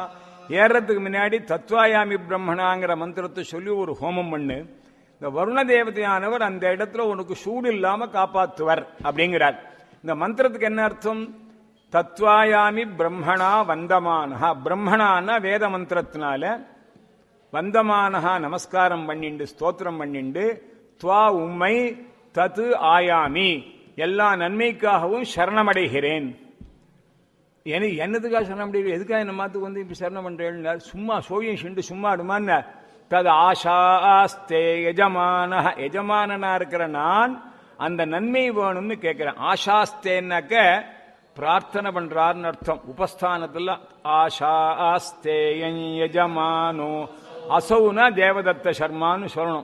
ஏறதுக்கு முன்னாடி தத்வாயாமி பிரம்மணாங்கிற மந்திரத்தை சொல்லி ஒரு ஹோமம் பண்ணு இந்த வருண தேவதையானவர் அந்த இடத்துல உனக்கு சூடு இல்லாம காப்பாத்துவர் அப்படிங்கிறார் இந்த மந்திரத்துக்கு என்ன அர்த்தம் தத்வாயாமி பிரம்மணா வந்தமானஹா பிரம்மணான்னா வேத மந்திரத்தினால வந்தமானஹா நமஸ்காரம் பண்ணிண்டு ஸ்தோத்திரம் பண்ணிண்டு துவா உம்மை தத்து ஆயாமி எல்லா நன்மைக்காகவும் சரணமடைகிறேன் எனக்கு என்னதுக்காக சரணம் அடைகிறேன் எதுக்காக என்ன மாத்துக்கு வந்து இப்ப சரணம் பண்றேன் சும்மா சோழியம் சிண்டு சும்மா அடுமான்னு தது ஆஷாஸ்தே எஜமான எஜமானனா இருக்கிற நான் அந்த நன்மை வேணும்னு கேட்கிறேன் ஆஷாஸ்தேன்னாக்க பிரார்த்தனை பண்றாருன்னு அர்த்தம் உபஸ்தானத்துல ஆஷாஸ்தே யஜமானோ அசௌனா தேவதத்த சர்மான்னு சொல்லணும்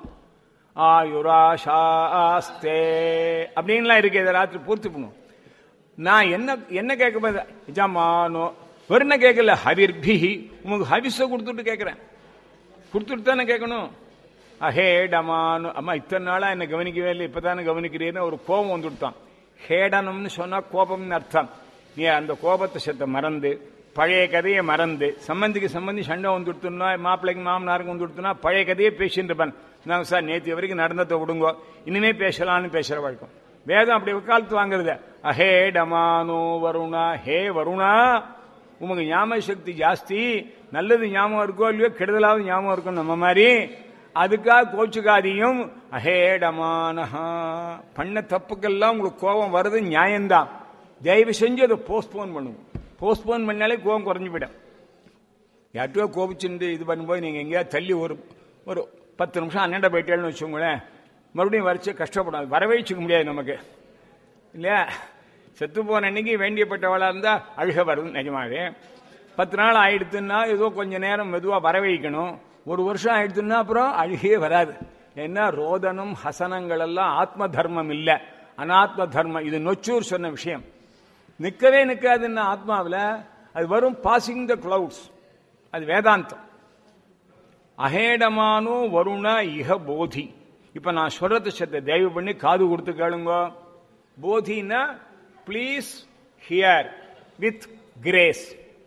ஆயுராஷாஸ்தே அப்படின்லாம் இருக்கு இதை ராத்திரி பூர்த்தி பண்ணும் நான் என்ன என்ன கேட்க போது எஜமானோ வெறும் கேட்கல ஹவிர்பிஹி உங்களுக்கு ஹவிஸ கொடுத்துட்டு கேட்கிறேன் கொடுத்துட்டு தானே கேட்கணும் அஹேடமானு அம்மா இத்தனை நாளா என்ன கவனிக்கவே இல்லை இப்பதானே கவனிக்கிறீன்னு ஒரு கோபம் வந்துவிட்டான் ஹேடனம்னு சொன்னா கோபம்னு அர்த்தம் நீ அந்த கோபத்தை செத்த மறந்து பழைய கதையை மறந்து சம்பந்திக்கு சம்பந்தி சண்டை வந்து கொடுத்துனா மாப்பிள்ளைக்கு மாமனாருக்கு வந்து கொடுத்தனா பழைய கதையை பேசிட்டு இருப்பேன் நாங்கள் சார் நேற்று வரைக்கும் நடந்ததை விடுங்கோ இனிமே பேசலாம்னு பேசுற வழக்கம் வேதம் அப்படி காலத்து வாங்குறது அஹே டமானோ வருணா ஹே வருணா உமக்கு ஞாபக சக்தி ஜாஸ்தி நல்லது ஞாபகம் இருக்கோ இல்லையோ கெடுதலாவது ஞாபகம் இருக்கும் நம்ம மாதிரி அதுக்காக கோச்சுக்காதியும் அஹேடமானஹா பண்ண தப்புக்கெல்லாம் உங்களுக்கு கோபம் வருது நியாயம்தான் தயவு செஞ்சு அதை போஸ்ட்போன் பண்ணுங்க போஸ்ட்போன் பண்ணாலே கோபம் குறைஞ்சு போயிடும் யார்கிட்டயோ கோபிச்சுட்டு இது பண்ணும்போது நீங்க எங்கேயாவது தள்ளி ஒரு ஒரு பத்து நிமிஷம் அண்ணாண்ட போயிட்டேன்னு வச்சுக்கோங்களேன் மறுபடியும் வரைச்சு கஷ்டப்படும் வரவேச்சுக்க முடியாது நமக்கு இல்லையா செத்து போன அன்னைக்கு வேண்டியப்பட்டவளா இருந்தா அழுக வரும் நிஜமாவே பத்து நாள் ஆயிடுத்துன்னா ஏதோ கொஞ்ச நேரம் மெதுவா வரவைக்கணும் ஒரு வருஷம் ஆயிடுத்துன்னா அப்புறம் அழுகே வராது ஏன்னா ரோதனம் ஹசனங்கள் எல்லாம் ஆத்ம தர்மம் இல்ல அனாத்ம தர்மம் இது நொச்சூர் சொன்ன விஷயம் நிக்கவே நிக்காதுன்னா ஆத்மாவில் அது வரும் பாசிங் த கிளவுட்ஸ் அது வேதாந்தம் அஹேடமானோ வருண இஹ போதி இப்ப நான் சொல்றது சத்த தயவு பண்ணி காது கொடுத்து கேளுங்க போதினா ப்ளீஸ் ஹியர் வித் கிரேஸ்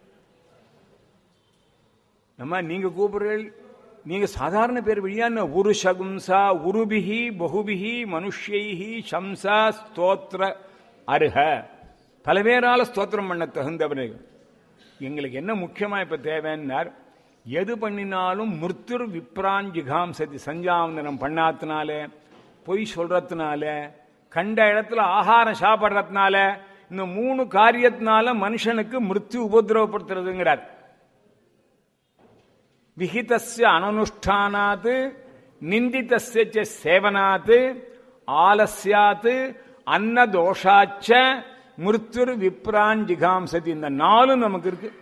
நம்ம நீங்க கூப்பிடுறீர்கள் நீங்க சாதாரண பேர் வழியான உரு சகும்சா உருபிகி பகுபிகி மனுஷ்யைஹி சம்சா ஸ்தோத்திர அருக பல பேரால ஸ்தோத்திரம் பண்ண தகுந்தவர்கள் எங்களுக்கு என்ன முக்கியமா இப்ப தேவைன்னார் எது பண்ணினாலும் மிருத்துர் விப்ரான் ஜிகாம்சதி சஞ்சாவந்தனம் பண்ணாத்தினால பொய் சொல்றதுனால கண்ட இடத்துல ஆகாரம் சாப்பிட்றதுனால இந்த மூணு காரியத்தினால மனுஷனுக்கு மிருத்யு உபதிரவப்படுத்துறதுங்கிறார் விஹிதஸ்ய அனனுஷ்டானாத் நிந்திதஸ்ய ச சேவனாத் ஆலஸ்யாத் அன்னதோஷாச்ச மிருத்துர் விப்ரான் ஜிகாம்சதி இந்த நாலும் நமக்கு இருக்கு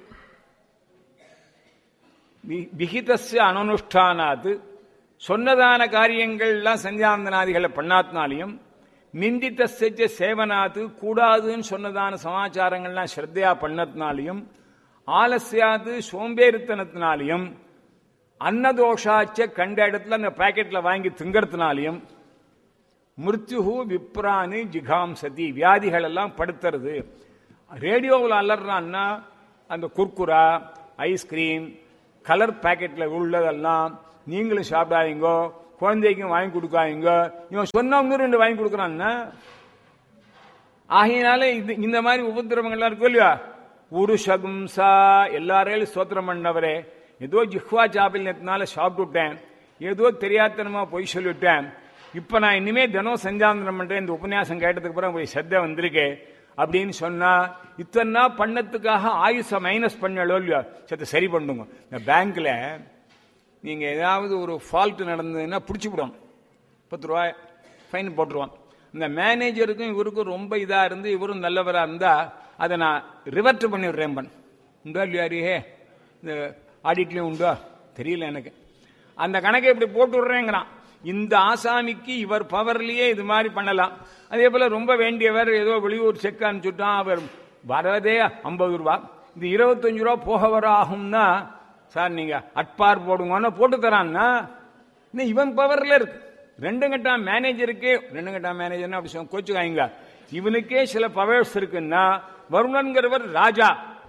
வி- விஹிதஸ்ய அனனுஷ்டானாத் சொன்னதான காரியங்கள்லாம் சந்தியாந்தனாதிகளை பண்ணாத்தினாலையும் நிந்தித்தஸ்ய சேவனாத்து கூடாதுன்னு சொன்னதான சமாச்சாரங்கள்லாம் ஸ்ரத்தையா பண்ணத்தினாலையும் ஆலசியாது சோம்பேறித்தனத்தினாலையும் அன்னதோஷாச்ச கண்ட இடத்துல அந்த பாக்கெட்ல வாங்கி திங்கறதுனாலையும் மிருத்யுஹு விப்ரானி ஜிகாம்சதி வியாதிகள் எல்லாம் படுத்துறது ரேடியோவில் அலறான்னா அந்த குர்குரா ஐஸ்கிரீம் கலர் பாக்கெட்ல உள்ளதெல்லாம் நீங்களும் சாப்பிடாதீங்கோ குழந்தைக்கும் வாங்கி கொடுக்காதீங்க இவன் சொன்னவங்க ரெண்டு வாங்கி கொடுக்குறான்னா ஆகையினால இது இந்த மாதிரி உபதிரவங்கள்லாம் இருக்கும் இல்லையா உரு சகும்சா எல்லாரையும் ஸ்தோத்திரம் பண்ணவரே ஏதோ ஜிஹ்வா சாப்பில்யத்தினால சாப்பிட்டுட்டேன் ஏதோ தெரியாதனமா பொய் சொல்லிவிட்டேன் இப்ப நான் இனிமே தினம் சஞ்சாந்தனம் பண்றேன் இந்த உபன்யாசம் கேட்டதுக்கு அப்புறம் போய் சத்த வந்திருக்கு அப்படின்னு சொன்னா இத்தனை நாள் பண்ணதுக்காக ஆயுச மைனஸ் பண்ணலோ இல்லையோ சத்த சரி பண்ணுங்க இந்த பேங்க்ல நீங்க ஏதாவது ஒரு ஃபால்ட் நடந்ததுன்னா பிடிச்சி விடுவாங்க பத்து ரூபாய் ஃபைன் போட்டுருவான் இந்த மேனேஜருக்கும் இவருக்கும் ரொம்ப இதா இருந்து இவரும் நல்லவரா இருந்தா அதை நான் ரிவர்ட் பண்ணி விடுறேன் பண்ண உண்டா இல்லையா அரியே இந்த ஆடிட்லயும் உண்டா தெரியல எனக்கு அந்த கணக்கை இப்படி போட்டு விடுறேங்கிறான் இந்த ஆசாமிக்கு இவர் பவர்லயே இது மாதிரி பண்ணலாம் அதே போல ரொம்ப வேண்டியவர் ஏதோ வெளியூர் செக் அனுப்பிச்சுட்டான் அவர் வரதே ஐம்பது ரூபா இந்த இருபத்தஞ்சு ரூபா போக வர ஆகும்னா சார் நீங்க அட்பார் போடுங்கன்னு போட்டு தரான்னா இன்னும் இவன் பவர்ல இருக்கு ரெண்டு கட்டா மேனேஜருக்கு ரெண்டு கட்டா மேனேஜர்னா அப்படி சொல்ல கோச்சுக்காங்க இவனுக்கே சில பவர்ஸ் இருக்குன்னா வருணன்கிறவர் ராஜா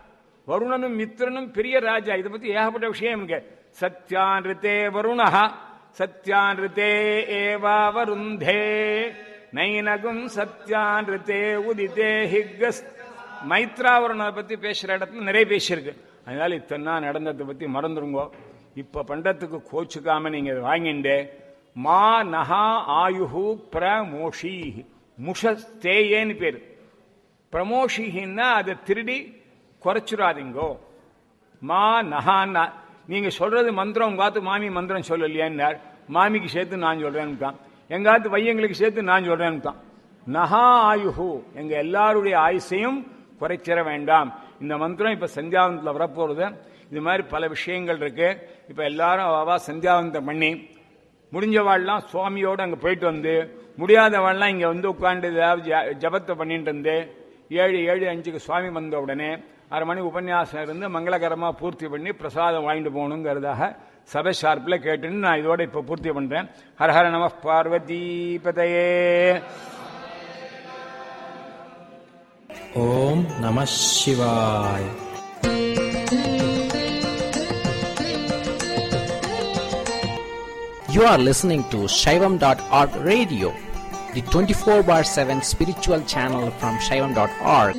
வருணனும் மித்திரனும் பெரிய ராஜா இதை பத்தி ஏகப்பட்ட விஷயம் இருக்கு சத்யானிருத்தே வருணஹா சத்யானிருத்தே ஏவா வருந்தே நைனகும் சத்யானிருத்தே உதிதே ஹிக்கஸ் மைத்ராவருணனை பத்தி பேசுற இடத்துல நிறைய பேசியிருக்கு அதனால இத்தனை நாள் நடந்ததை பத்தி மறந்துருங்கோ இப்ப பண்டத்துக்கு கோச்சுக்காம நீங்க இதை வாங்கிண்டு மா நகா ஆயுஹு பிரமோஷி முஷஸ்தேயேன்னு பேரு பிரமோஷின்னா அதை திருடி குறைச்சிடாதீங்கோ மா நகான்னா நீங்க சொல்றது மந்திரம் உங்காத்து மாமி மந்திரம் சொல்லலையான்னார் மாமிக்கு சேர்த்து நான் சொல்றேன்னு எங்காத்து பையங்களுக்கு சேர்த்து நான் சொல்றேன்னு நகா ஆயுஹு எங்க எல்லாருடைய ஆயுசையும் குறைச்சிட வேண்டாம் இந்த மந்திரம் இப்ப சந்தியாவந்தத்தில் வரப்போறது இது மாதிரி பல விஷயங்கள் இருக்கு இப்ப எல்லாரும் அவா சந்தியாவந்தம் பண்ணி முடிஞ்சவாள்லாம் சுவாமியோட அங்க போயிட்டு வந்து முடியாதவாள்லாம் இங்க வந்து உட்காந்து ஏதாவது ஜ- ஜபத்தை பண்ணிட்டு இருந்து ஏழு ஏழு அஞ்சுக்கு சுவாமி வந்த உடனே அரை மணி உபன்யாசம் இருந்து மங்களகரமா பூர்த்தி பண்ணி பிரசாதம் வாங்கிட்டு போகணுங்கிறதாக சபை ஷார்ப்பில் கேட்டுன்னு நான் இதோட இப்போ பூர்த்தி பண்றேன் ஹரஹர நம பார்வதி பதையே ஓம் நம சிவாய் You are listening to Shaivam.org radio, the 24 bar 7 spiritual channel from Shaivam.org.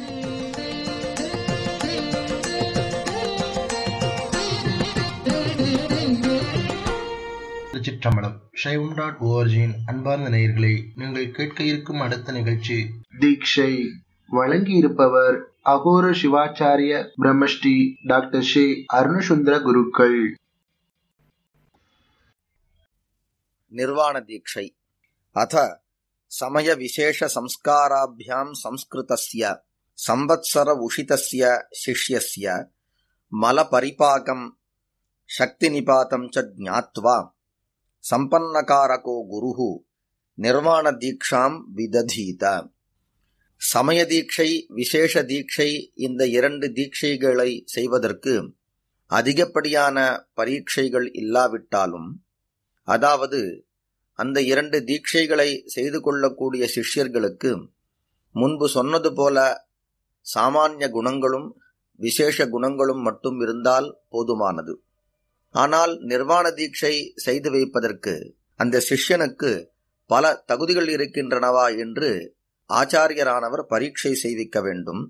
திருச்சிற்றம்பலம் சைவம் டாட் ஓஆர்ஜியின் அன்பார்ந்த நேயர்களே நீங்கள் கேட்க இருக்கும் அடுத்த நிகழ்ச்சி தீட்சை வழங்கியிருப்பவர் அகோர சிவாச்சாரிய பிரம்மஸ்ரீ டாக்டர் ஷே அருணசுந்தர குருக்கள் निर्वाणदीक्षै अथ समयविशेषसंस्काराभ्यां संस्कृतस्य संवत्सर उषितस्य शिष्यस्य मलपरिपाकं शक्तिनिपातं च ज्ञात्वा सम्पन्नकारको गुरुः निर्वाणदीक्षां விததீத சமய தீட்சை விசேஷ தீட்சை இந்த இரண்டு தீட்சைகளை செய்வதற்கு அதிகப்படியான பரீட்சைகள் இல்லாவிட்டாலும் அதாவது அந்த இரண்டு தீட்சைகளை செய்து கொள்ளக்கூடிய சிஷ்யர்களுக்கு முன்பு சொன்னது போல சாமானிய குணங்களும் விசேஷ குணங்களும் மட்டும் இருந்தால் போதுமானது ஆனால் நிர்வாண தீட்சை செய்து வைப்பதற்கு அந்த சிஷ்யனுக்கு பல தகுதிகள் இருக்கின்றனவா என்று ஆச்சாரியரானவர் பரீட்சை செய்விக்க வேண்டும்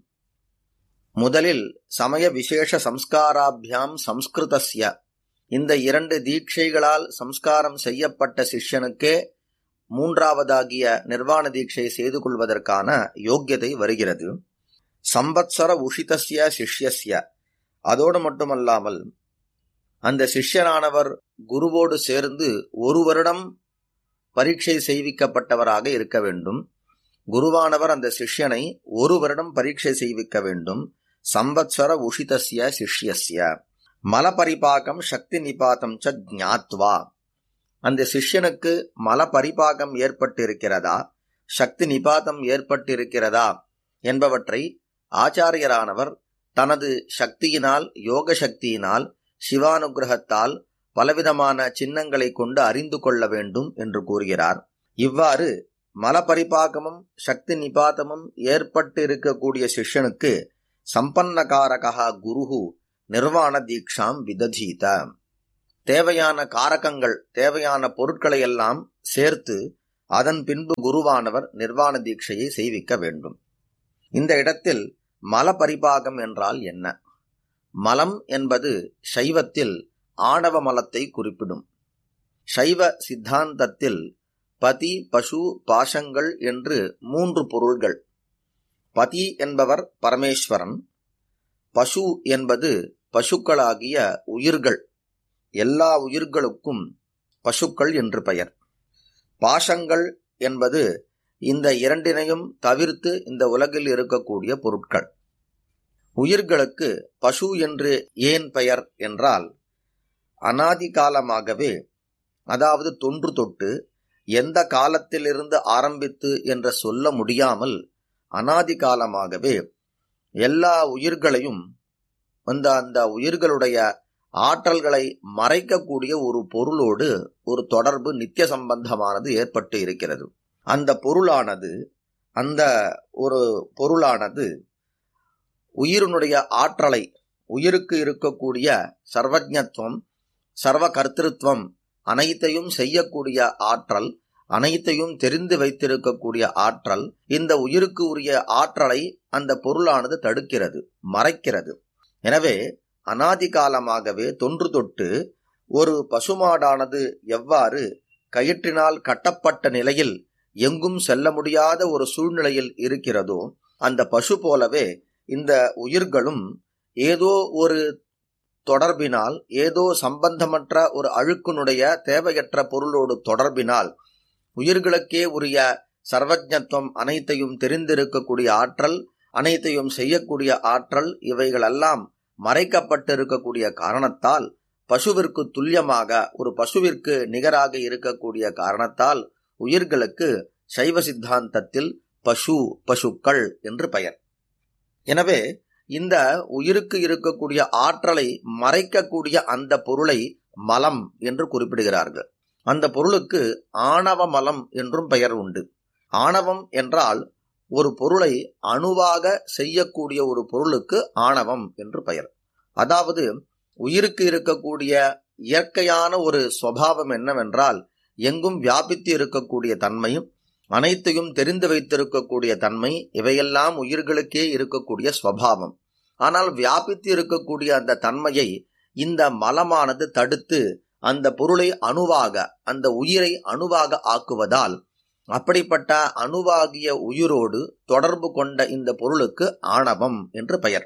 முதலில் சமய விசேஷ சம்ஸ்காராபியாம் சம்ஸ்கிருதஸ்ய இந்த இரண்டு தீட்சைகளால் சம்ஸ்காரம் செய்யப்பட்ட சிஷ்யனுக்கே மூன்றாவதாகிய நிர்வாண தீட்சை செய்து கொள்வதற்கான யோக்கியதை வருகிறது சம்பத்சர உஷிதஸ்ய சிஷ்யஸ்ய அதோடு மட்டுமல்லாமல் அந்த சிஷ்யனானவர் குருவோடு சேர்ந்து ஒரு வருடம் பரீட்சை செய்விக்கப்பட்டவராக இருக்க வேண்டும் குருவானவர் அந்த சிஷ்யனை ஒரு வருடம் பரீட்சை செய்விக்க வேண்டும் சம்பத்சர உஷிதஸ்ய சிஷ்யஸ்ய மலபரிபாகம் சக்தி நிபாதம் ச ஞாத்வா அந்த சிஷ்யனுக்கு மலபரிபாகம் ஏற்பட்டிருக்கிறதா சக்தி நிபாதம் ஏற்பட்டிருக்கிறதா என்பவற்றை ஆச்சாரியரானவர் தனது சக்தியினால் யோக சக்தியினால் சிவானுகிரகத்தால் பலவிதமான சின்னங்களை கொண்டு அறிந்து கொள்ள வேண்டும் என்று கூறுகிறார் இவ்வாறு மலபரிபாகமும் சக்தி நிபாதமும் ஏற்பட்டிருக்கக்கூடிய சிஷ்யனுக்கு சம்பன்னகாரகா குருகு நிர்வாண தீக்ஷாம் விததீத தேவையான காரகங்கள் தேவையான பொருட்களை எல்லாம் சேர்த்து அதன் பின்பு குருவானவர் நிர்வாண தீட்சையை செய்விக்க வேண்டும் இந்த இடத்தில் மல பரிபாகம் என்றால் என்ன மலம் என்பது சைவத்தில் ஆணவ மலத்தை குறிப்பிடும் சைவ சித்தாந்தத்தில் பதி பசு பாசங்கள் என்று மூன்று பொருள்கள் பதி என்பவர் பரமேஸ்வரன் பசு என்பது பசுக்களாகிய உயிர்கள் எல்லா உயிர்களுக்கும் பசுக்கள் என்று பெயர் பாசங்கள் என்பது இந்த இரண்டினையும் தவிர்த்து இந்த உலகில் இருக்கக்கூடிய பொருட்கள் உயிர்களுக்கு பசு என்று ஏன் பெயர் என்றால் அனாதி காலமாகவே அதாவது தொன்று தொட்டு எந்த காலத்திலிருந்து ஆரம்பித்து என்று சொல்ல முடியாமல் அனாதி காலமாகவே எல்லா உயிர்களையும் அந்த அந்த உயிர்களுடைய ஆற்றல்களை மறைக்கக்கூடிய ஒரு பொருளோடு ஒரு தொடர்பு நித்திய சம்பந்தமானது ஏற்பட்டு இருக்கிறது அந்த பொருளானது அந்த ஒரு பொருளானது உயிரினுடைய ஆற்றலை உயிருக்கு இருக்கக்கூடிய சர்வஜத்துவம் சர்வ கர்த்திருவம் அனைத்தையும் செய்யக்கூடிய ஆற்றல் அனைத்தையும் தெரிந்து வைத்திருக்கக்கூடிய ஆற்றல் இந்த உயிருக்கு உரிய ஆற்றலை அந்த பொருளானது தடுக்கிறது மறைக்கிறது எனவே அனாதி காலமாகவே தொன்று தொட்டு ஒரு பசுமாடானது எவ்வாறு கயிற்றினால் கட்டப்பட்ட நிலையில் எங்கும் செல்ல முடியாத ஒரு சூழ்நிலையில் இருக்கிறதோ அந்த பசு போலவே இந்த உயிர்களும் ஏதோ ஒரு தொடர்பினால் ஏதோ சம்பந்தமற்ற ஒரு அழுக்கினுடைய தேவையற்ற பொருளோடு தொடர்பினால் உயிர்களுக்கே உரிய சர்வஜத்துவம் அனைத்தையும் தெரிந்திருக்கக்கூடிய ஆற்றல் அனைத்தையும் செய்யக்கூடிய ஆற்றல் இவைகளெல்லாம் மறைக்கப்பட்டிருக்கக்கூடிய காரணத்தால் பசுவிற்கு துல்லியமாக ஒரு பசுவிற்கு நிகராக இருக்கக்கூடிய காரணத்தால் உயிர்களுக்கு சைவ சித்தாந்தத்தில் பசு பசுக்கள் என்று பெயர் எனவே இந்த உயிருக்கு இருக்கக்கூடிய ஆற்றலை மறைக்கக்கூடிய அந்த பொருளை மலம் என்று குறிப்பிடுகிறார்கள் அந்த பொருளுக்கு ஆணவ மலம் என்றும் பெயர் உண்டு ஆணவம் என்றால் ஒரு பொருளை அணுவாக செய்யக்கூடிய ஒரு பொருளுக்கு ஆணவம் என்று பெயர் அதாவது உயிருக்கு இருக்கக்கூடிய இயற்கையான ஒரு சுவாவம் என்னவென்றால் எங்கும் வியாபித்து இருக்கக்கூடிய தன்மையும் அனைத்தையும் தெரிந்து வைத்திருக்கக்கூடிய தன்மை இவையெல்லாம் உயிர்களுக்கே இருக்கக்கூடிய ஸ்வபாவம் ஆனால் வியாபித்து இருக்கக்கூடிய அந்த தன்மையை இந்த மலமானது தடுத்து அந்த பொருளை அணுவாக அந்த உயிரை அணுவாக ஆக்குவதால் அப்படிப்பட்ட அணுவாகிய உயிரோடு தொடர்பு கொண்ட இந்த பொருளுக்கு ஆணவம் என்று பெயர்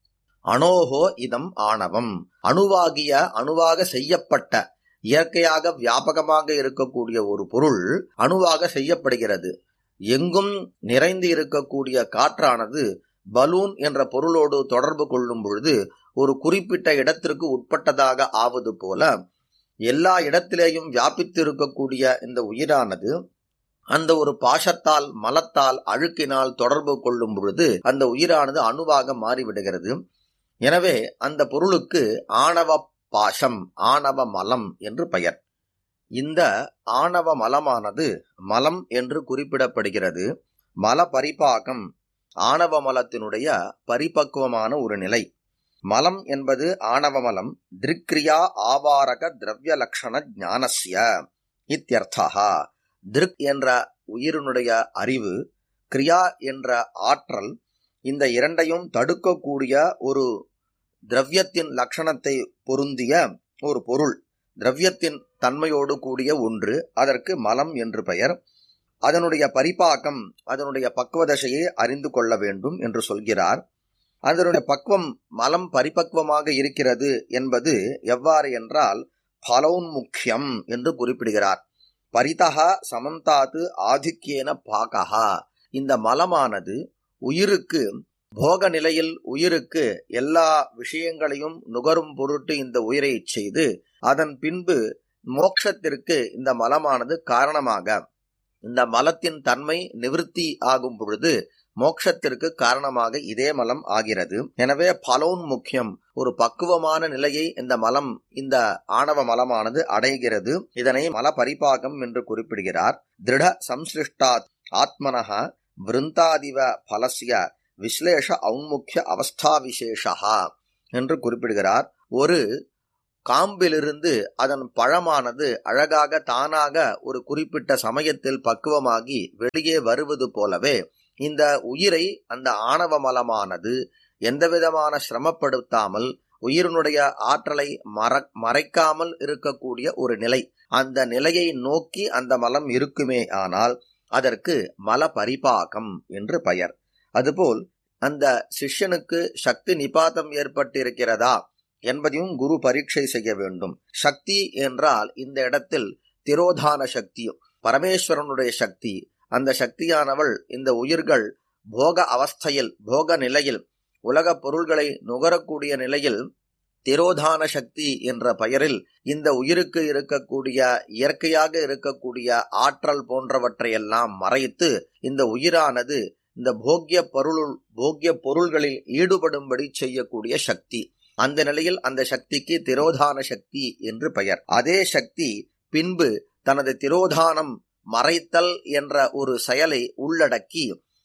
அணோகோ இதம் ஆணவம் அணுவாகிய அணுவாக செய்யப்பட்ட இயற்கையாக வியாபகமாக இருக்கக்கூடிய ஒரு பொருள் அணுவாக செய்யப்படுகிறது எங்கும் நிறைந்து இருக்கக்கூடிய காற்றானது பலூன் என்ற பொருளோடு தொடர்பு கொள்ளும் பொழுது ஒரு குறிப்பிட்ட இடத்திற்கு உட்பட்டதாக ஆவது போல எல்லா இடத்திலேயும் வியாபித்து இருக்கக்கூடிய இந்த உயிரானது அந்த ஒரு பாசத்தால் மலத்தால் அழுக்கினால் தொடர்பு கொள்ளும் பொழுது அந்த உயிரானது அணுவாக மாறிவிடுகிறது எனவே அந்த பொருளுக்கு ஆணவ பாசம் ஆணவ மலம் என்று பெயர் இந்த ஆணவ மலமானது மலம் என்று குறிப்பிடப்படுகிறது மல பரிபாகம் ஆணவ மலத்தினுடைய பரிபக்குவமான ஒரு நிலை மலம் என்பது ஆணவ மலம் திருக்ரியா ஆவாரக திரவிய லட்சண ஞானஸ்ய இத்தியர்த்தா திருக் என்ற உயிரினுடைய அறிவு கிரியா என்ற ஆற்றல் இந்த இரண்டையும் தடுக்கக்கூடிய ஒரு திரவியத்தின் லட்சணத்தை பொருந்திய ஒரு பொருள் திரவியத்தின் தன்மையோடு கூடிய ஒன்று அதற்கு மலம் என்று பெயர் அதனுடைய பரிபாக்கம் அதனுடைய பக்குவதசையை அறிந்து கொள்ள வேண்டும் என்று சொல்கிறார் அதனுடைய பக்குவம் மலம் பரிபக்குவமாக இருக்கிறது என்பது எவ்வாறு என்றால் பலௌன்முக்கியம் என்று குறிப்பிடுகிறார் பரிதகா சமந்தாத்து ஆதிக்கியன பாகா இந்த மலமானது உயிருக்கு போக நிலையில் உயிருக்கு எல்லா விஷயங்களையும் நுகரும் பொருட்டு இந்த உயிரை செய்து அதன் பின்பு மோட்சத்திற்கு இந்த மலமானது காரணமாக இந்த மலத்தின் தன்மை நிவிருத்தி ஆகும் பொழுது மோட்சத்திற்கு காரணமாக இதே மலம் ஆகிறது எனவே பலோன் முக்கியம் ஒரு பக்குவமான நிலையை இந்த மலம் இந்த ஆணவ மலமானது அடைகிறது இதனை மல பரிபாகம் என்று குறிப்பிடுகிறார் திருட சம்சிருஷ்டாத் ஆத்மனக விருந்தாதிவ பலசிய விஸ்லேஷ ஔன்முக்கிய அவஸ்தா விசேஷா என்று குறிப்பிடுகிறார் ஒரு காம்பிலிருந்து அதன் பழமானது அழகாக தானாக ஒரு குறிப்பிட்ட சமயத்தில் பக்குவமாகி வெளியே வருவது போலவே இந்த உயிரை அந்த ஆணவ மலமானது எந்தவிதமான சிரமப்படுத்தாமல் உயிரினுடைய ஆற்றலை மற மறைக்காமல் இருக்கக்கூடிய ஒரு நிலை அந்த நிலையை நோக்கி அந்த மலம் இருக்குமே ஆனால் அதற்கு மல பரிபாகம் என்று பெயர் அதுபோல் அந்த சிஷ்யனுக்கு சக்தி நிபாதம் ஏற்பட்டிருக்கிறதா என்பதையும் குரு பரீட்சை செய்ய வேண்டும் சக்தி என்றால் இந்த இடத்தில் திரோதான சக்தி பரமேஸ்வரனுடைய சக்தி அந்த சக்தியானவள் இந்த உயிர்கள் போக அவஸ்தையில் போக நிலையில் உலக பொருள்களை நுகரக்கூடிய நிலையில் திரோதான சக்தி என்ற பெயரில் இந்த உயிருக்கு இருக்கக்கூடிய இயற்கையாக இருக்கக்கூடிய ஆற்றல் போன்றவற்றையெல்லாம் மறைத்து இந்த உயிரானது இந்த போக்கிய பொருள் போக்கிய பொருள்களில் ஈடுபடும்படி செய்யக்கூடிய சக்தி அந்த நிலையில் அந்த சக்திக்கு திரோதான சக்தி என்று பெயர் அதே சக்தி பின்பு தனது திரோதானம் மறைத்தல் என்ற ஒரு செயலை உள்ளடக்கி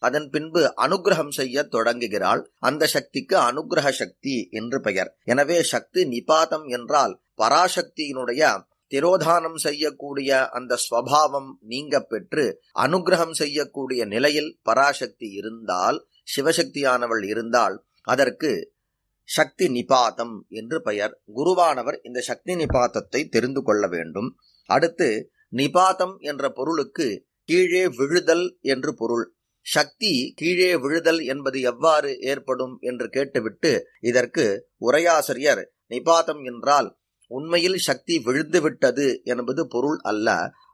அதன் பின்பு அனுகிரகம் செய்ய தொடங்குகிறாள் அந்த சக்திக்கு அனுகிரக சக்தி என்று பெயர் எனவே சக்தி நிபாதம் என்றால் பராசக்தியினுடைய திரோதானம் செய்யக்கூடிய அந்த ஸ்வபாவம் நீங்க பெற்று அனுகிரகம் செய்யக்கூடிய நிலையில் பராசக்தி இருந்தால் சிவசக்தியானவள் இருந்தால் அதற்கு சக்தி நிபாதம் என்று பெயர் குருவானவர் இந்த சக்தி நிபாதத்தை தெரிந்து கொள்ள வேண்டும் அடுத்து நிபாதம் என்ற பொருளுக்கு கீழே விழுதல் என்று பொருள் சக்தி கீழே விழுதல் என்பது எவ்வாறு ஏற்படும் என்று கேட்டுவிட்டு இதற்கு உரையாசிரியர் நிபாதம் என்றால் உண்மையில் சக்தி விழுந்துவிட்டது என்பது பொருள் அல்ல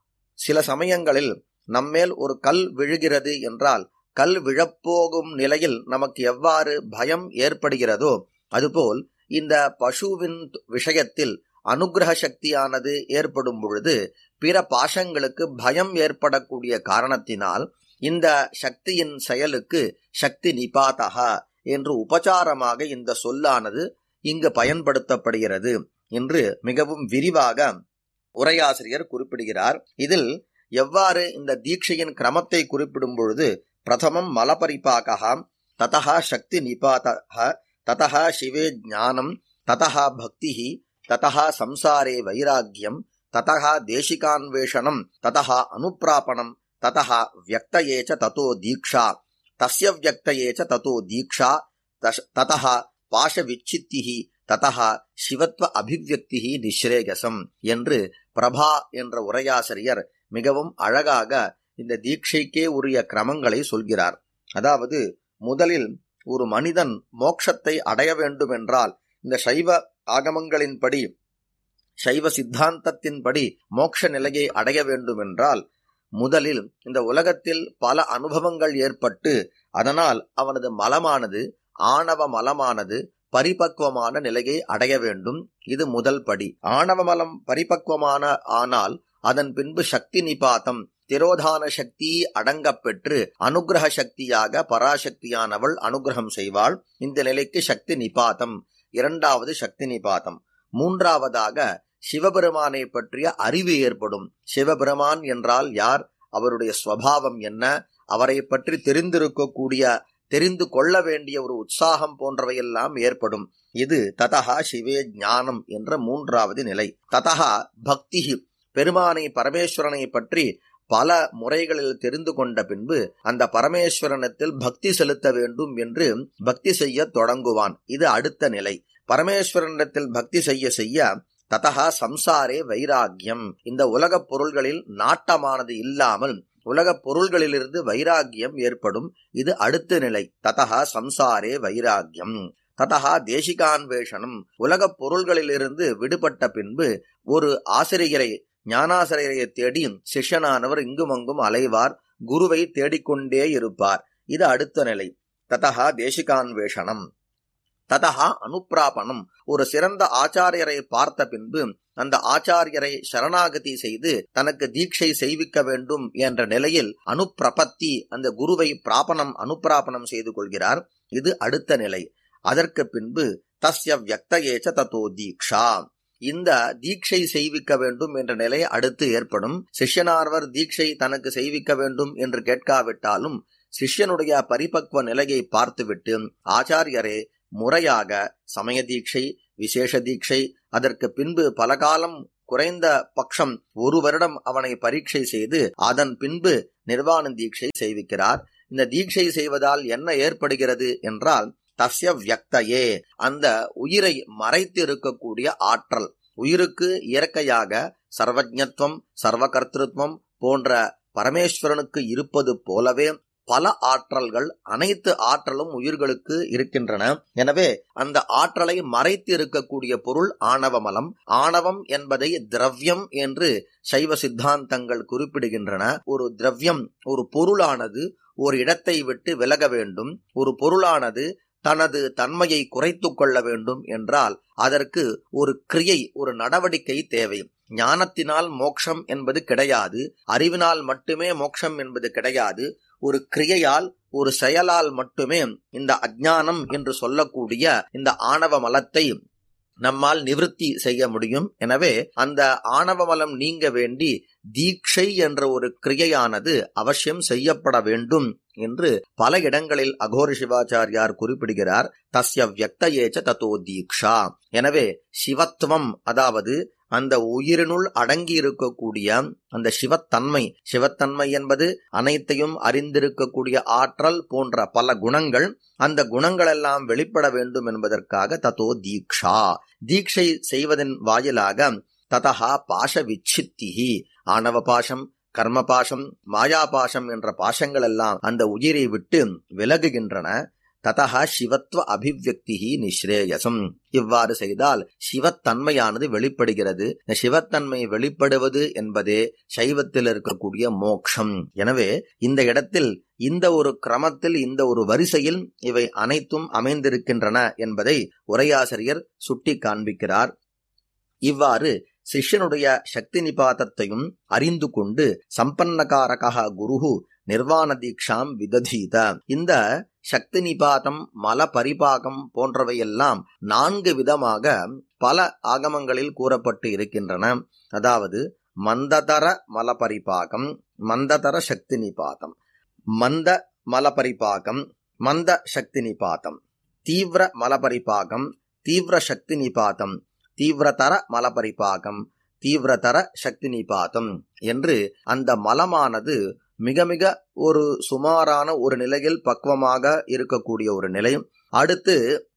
சில சமயங்களில் நம்மேல் ஒரு கல் விழுகிறது என்றால் கல் விழப்போகும் நிலையில் நமக்கு எவ்வாறு பயம் ஏற்படுகிறதோ அதுபோல் இந்த பசுவின் விஷயத்தில் அனுகிரக சக்தியானது ஏற்படும் பொழுது பிற பாசங்களுக்கு பயம் ஏற்படக்கூடிய காரணத்தினால் இந்த சக்தியின் செயலுக்கு சக்தி நிபாதகா என்று உபச்சாரமாக இந்த சொல்லானது இங்கு பயன்படுத்தப்படுகிறது என்று மிகவும் விரிவாக உரையாசிரியர் குறிப்பிடுகிறார் இதில் எவ்வாறு இந்த தீட்சையின் கிரமத்தை குறிப்பிடும் பொழுது பிரதமம் மலபரிபாகா ததா சக்தி நிபாதக ததா சிவே ஞானம் ததா பக்தி ததா சம்சாரே வைராக்கியம் ததா தேசிகான்வேஷனம் ததா அனுப்பிராபணம் ததா வியக்தயே ச ததோ தீக்ஷா தஸ்ய வியக்தயே ச ததோ தீக்ஷா ததா பாஷவிச்சித்திஹி ததா சிவத்வ அபிவியக்தி நிஸ்ரேகசம் என்று பிரபா என்ற உரையாசிரியர் மிகவும் அழகாக இந்த தீட்சைக்கே உரிய கிரமங்களை சொல்கிறார் அதாவது முதலில் ஒரு மனிதன் மோட்சத்தை அடைய வேண்டுமென்றால் இந்த சைவ ஆகமங்களின்படி சைவ சித்தாந்தத்தின்படி மோட்ச நிலையை அடைய வேண்டுமென்றால் முதலில் இந்த உலகத்தில் பல அனுபவங்கள் ஏற்பட்டு அதனால் அவனது மலமானது ஆணவ மலமானது பரிபக்குவமான நிலையை அடைய வேண்டும் இது முதல் படி ஆணவ மலம் பரிபக்குவமான ஆனால் அதன் பின்பு சக்தி நிபாத்தம் திரோதான சக்தி அடங்கப் பெற்று அனுகிரக சக்தியாக பராசக்தியானவள் அனுகிரகம் செய்வாள் இந்த நிலைக்கு சக்தி நிபாத்தம் இரண்டாவது சக்தி நிபாத்தம் மூன்றாவதாக சிவபெருமானை பற்றிய அறிவு ஏற்படும் சிவபெருமான் என்றால் யார் அவருடைய ஸ்வபாவம் என்ன அவரை பற்றி தெரிந்திருக்கக்கூடிய தெரிந்து கொள்ள வேண்டிய ஒரு உற்சாகம் போன்றவையெல்லாம் ஏற்படும் இது ததகா சிவே ஞானம் என்ற மூன்றாவது நிலை ததகா பக்தி பெருமானை பரமேஸ்வரனை பற்றி பல முறைகளில் தெரிந்து கொண்ட பின்பு அந்த பரமேஸ்வரனத்தில் பக்தி செலுத்த வேண்டும் என்று பக்தி செய்ய தொடங்குவான் இது அடுத்த நிலை பரமேஸ்வரனிடத்தில் பக்தி செய்ய செய்ய ததகா சம்சாரே வைராக்கியம் இந்த உலகப் பொருள்களில் நாட்டமானது இல்லாமல் உலகப் பொருள்களிலிருந்து வைராக்கியம் ஏற்படும் இது அடுத்த நிலை ததகா சம்சாரே வைராக்கியம் ததகா தேசிகான்வேஷனம் உலகப் பொருள்களிலிருந்து விடுபட்ட பின்பு ஒரு ஆசிரியரை ஞானாசிரியரை தேடி சிஷ்யனானவர் இங்குமங்கும் அலைவார் குருவை தேடிக்கொண்டே இருப்பார் இது அடுத்த நிலை ததகா தேசிகான்வேஷனம் ததகா அனுப்பிராபணம் ஒரு சிறந்த ஆச்சாரியரை பார்த்த பின்பு அந்த ஆச்சாரியரை சரணாகதி செய்து தனக்கு தீட்சை செய்விக்க வேண்டும் என்ற நிலையில் அனுப்பிரபத்தி அந்த குருவை பிராபணம் அனுப்பிராபணம் செய்து கொள்கிறார் இது அடுத்த நிலை அதற்கு பின்பு தஸ்ய வியக்தயேச்ச தத்தோ தீக்ஷா இந்த தீட்சை செய்விக்க வேண்டும் என்ற நிலை அடுத்து ஏற்படும் சிஷ்யனார்வர் தீட்சை தனக்கு செய்விக்க வேண்டும் என்று கேட்காவிட்டாலும் சிஷ்யனுடைய பரிபக்வ நிலையை பார்த்துவிட்டு ஆச்சாரியரே முறையாக சமய தீட்சை விசேஷ தீட்சை அதற்கு பின்பு பல காலம் குறைந்த பட்சம் ஒரு வருடம் அவனை பரீட்சை செய்து அதன் பின்பு நிர்வாண தீட்சை செய்விக்கிறார் இந்த தீட்சை செய்வதால் என்ன ஏற்படுகிறது என்றால் தஸ்ய வியக்தையே அந்த உயிரை மறைத்து இருக்கக்கூடிய ஆற்றல் உயிருக்கு இயற்கையாக சர்வஜத்துவம் சர்வகர்த்திருவம் போன்ற பரமேஸ்வரனுக்கு இருப்பது போலவே பல ஆற்றல்கள் அனைத்து ஆற்றலும் உயிர்களுக்கு இருக்கின்றன எனவே அந்த ஆற்றலை மறைத்து இருக்கக்கூடிய பொருள் ஆணவமலம் ஆணவம் என்பதை திரவியம் என்று சைவ சித்தாந்தங்கள் குறிப்பிடுகின்றன ஒரு திரவியம் ஒரு பொருளானது ஒரு இடத்தை விட்டு விலக வேண்டும் ஒரு பொருளானது தனது தன்மையை குறைத்து கொள்ள வேண்டும் என்றால் அதற்கு ஒரு கிரியை ஒரு நடவடிக்கை தேவை ஞானத்தினால் மோட்சம் என்பது கிடையாது அறிவினால் மட்டுமே மோட்சம் என்பது கிடையாது ஒரு கிரியையால் ஒரு செயலால் மட்டுமே இந்த அஜ்ஞானம் என்று சொல்லக்கூடிய இந்த ஆணவ மலத்தை நம்மால் நிவிருத்தி செய்ய முடியும் எனவே அந்த ஆணவ மலம் நீங்க வேண்டி தீட்சை என்ற ஒரு கிரியையானது அவசியம் செய்யப்பட வேண்டும் என்று பல இடங்களில் அகோர சிவாச்சாரியார் குறிப்பிடுகிறார் தஸ்ய வியக்தயேச்ச தத்தோ தீக்ஷா எனவே சிவத்துவம் அதாவது அந்த உயிரினுள் அடங்கி இருக்கக்கூடிய அந்த சிவத்தன்மை சிவத்தன்மை என்பது அனைத்தையும் அறிந்திருக்கக்கூடிய ஆற்றல் போன்ற பல குணங்கள் அந்த குணங்கள் எல்லாம் வெளிப்பட வேண்டும் என்பதற்காக தத்தோ தீக்ஷா தீட்சை செய்வதன் வாயிலாக ததா பாஷ விச்சித்திகி ஆணவ பாஷம் கர்ம பாஷம் மாயா பாஷம் என்ற பாஷங்கள் எல்லாம் அந்த உயிரை விட்டு விலகுகின்றன ததா சிவத்துவ அபிவியக்தி நிஸ்ரேயசம் இவ்வாறு செய்தால் சிவத்தன்மையானது வெளிப்படுகிறது இந்த சிவத்தன்மை வெளிப்படுவது என்பதே சைவத்தில் இருக்கக்கூடிய மோக்ஷம் எனவே இந்த இடத்தில் இந்த ஒரு கிரமத்தில் இந்த ஒரு வரிசையில் இவை அனைத்தும் அமைந்திருக்கின்றன என்பதை உரையாசிரியர் சுட்டி காண்பிக்கிறார் இவ்வாறு சிஷ்யனுடைய சக்தி நிபாதத்தையும் அறிந்து கொண்டு சம்பன்னகாரகா குருகு நிர்வாண தீக்ஷாம் விததீத இந்த சக்தி நிபாதம் மல பரிபாகம் போன்றவையெல்லாம் நான்கு விதமாக பல ஆகமங்களில் கூறப்பட்டு இருக்கின்றன அதாவது மந்ததர மலபரிபாகம் மந்ததர சக்தி நிபாதம் மந்த மலபரிபாகம் மந்த சக்தி நிபாதம் தீவிர மலபரிபாகம் தீவிர சக்தி நிபாதம் தீவிரதர மலபரிபாகம் தீவிரதர சக்தி நிபாதம் என்று அந்த மலமானது மிக மிக ஒரு சுமாரான ஒரு நிலையில் பக்குவமாக இருக்கக்கூடிய ஒரு நிலை அடுத்து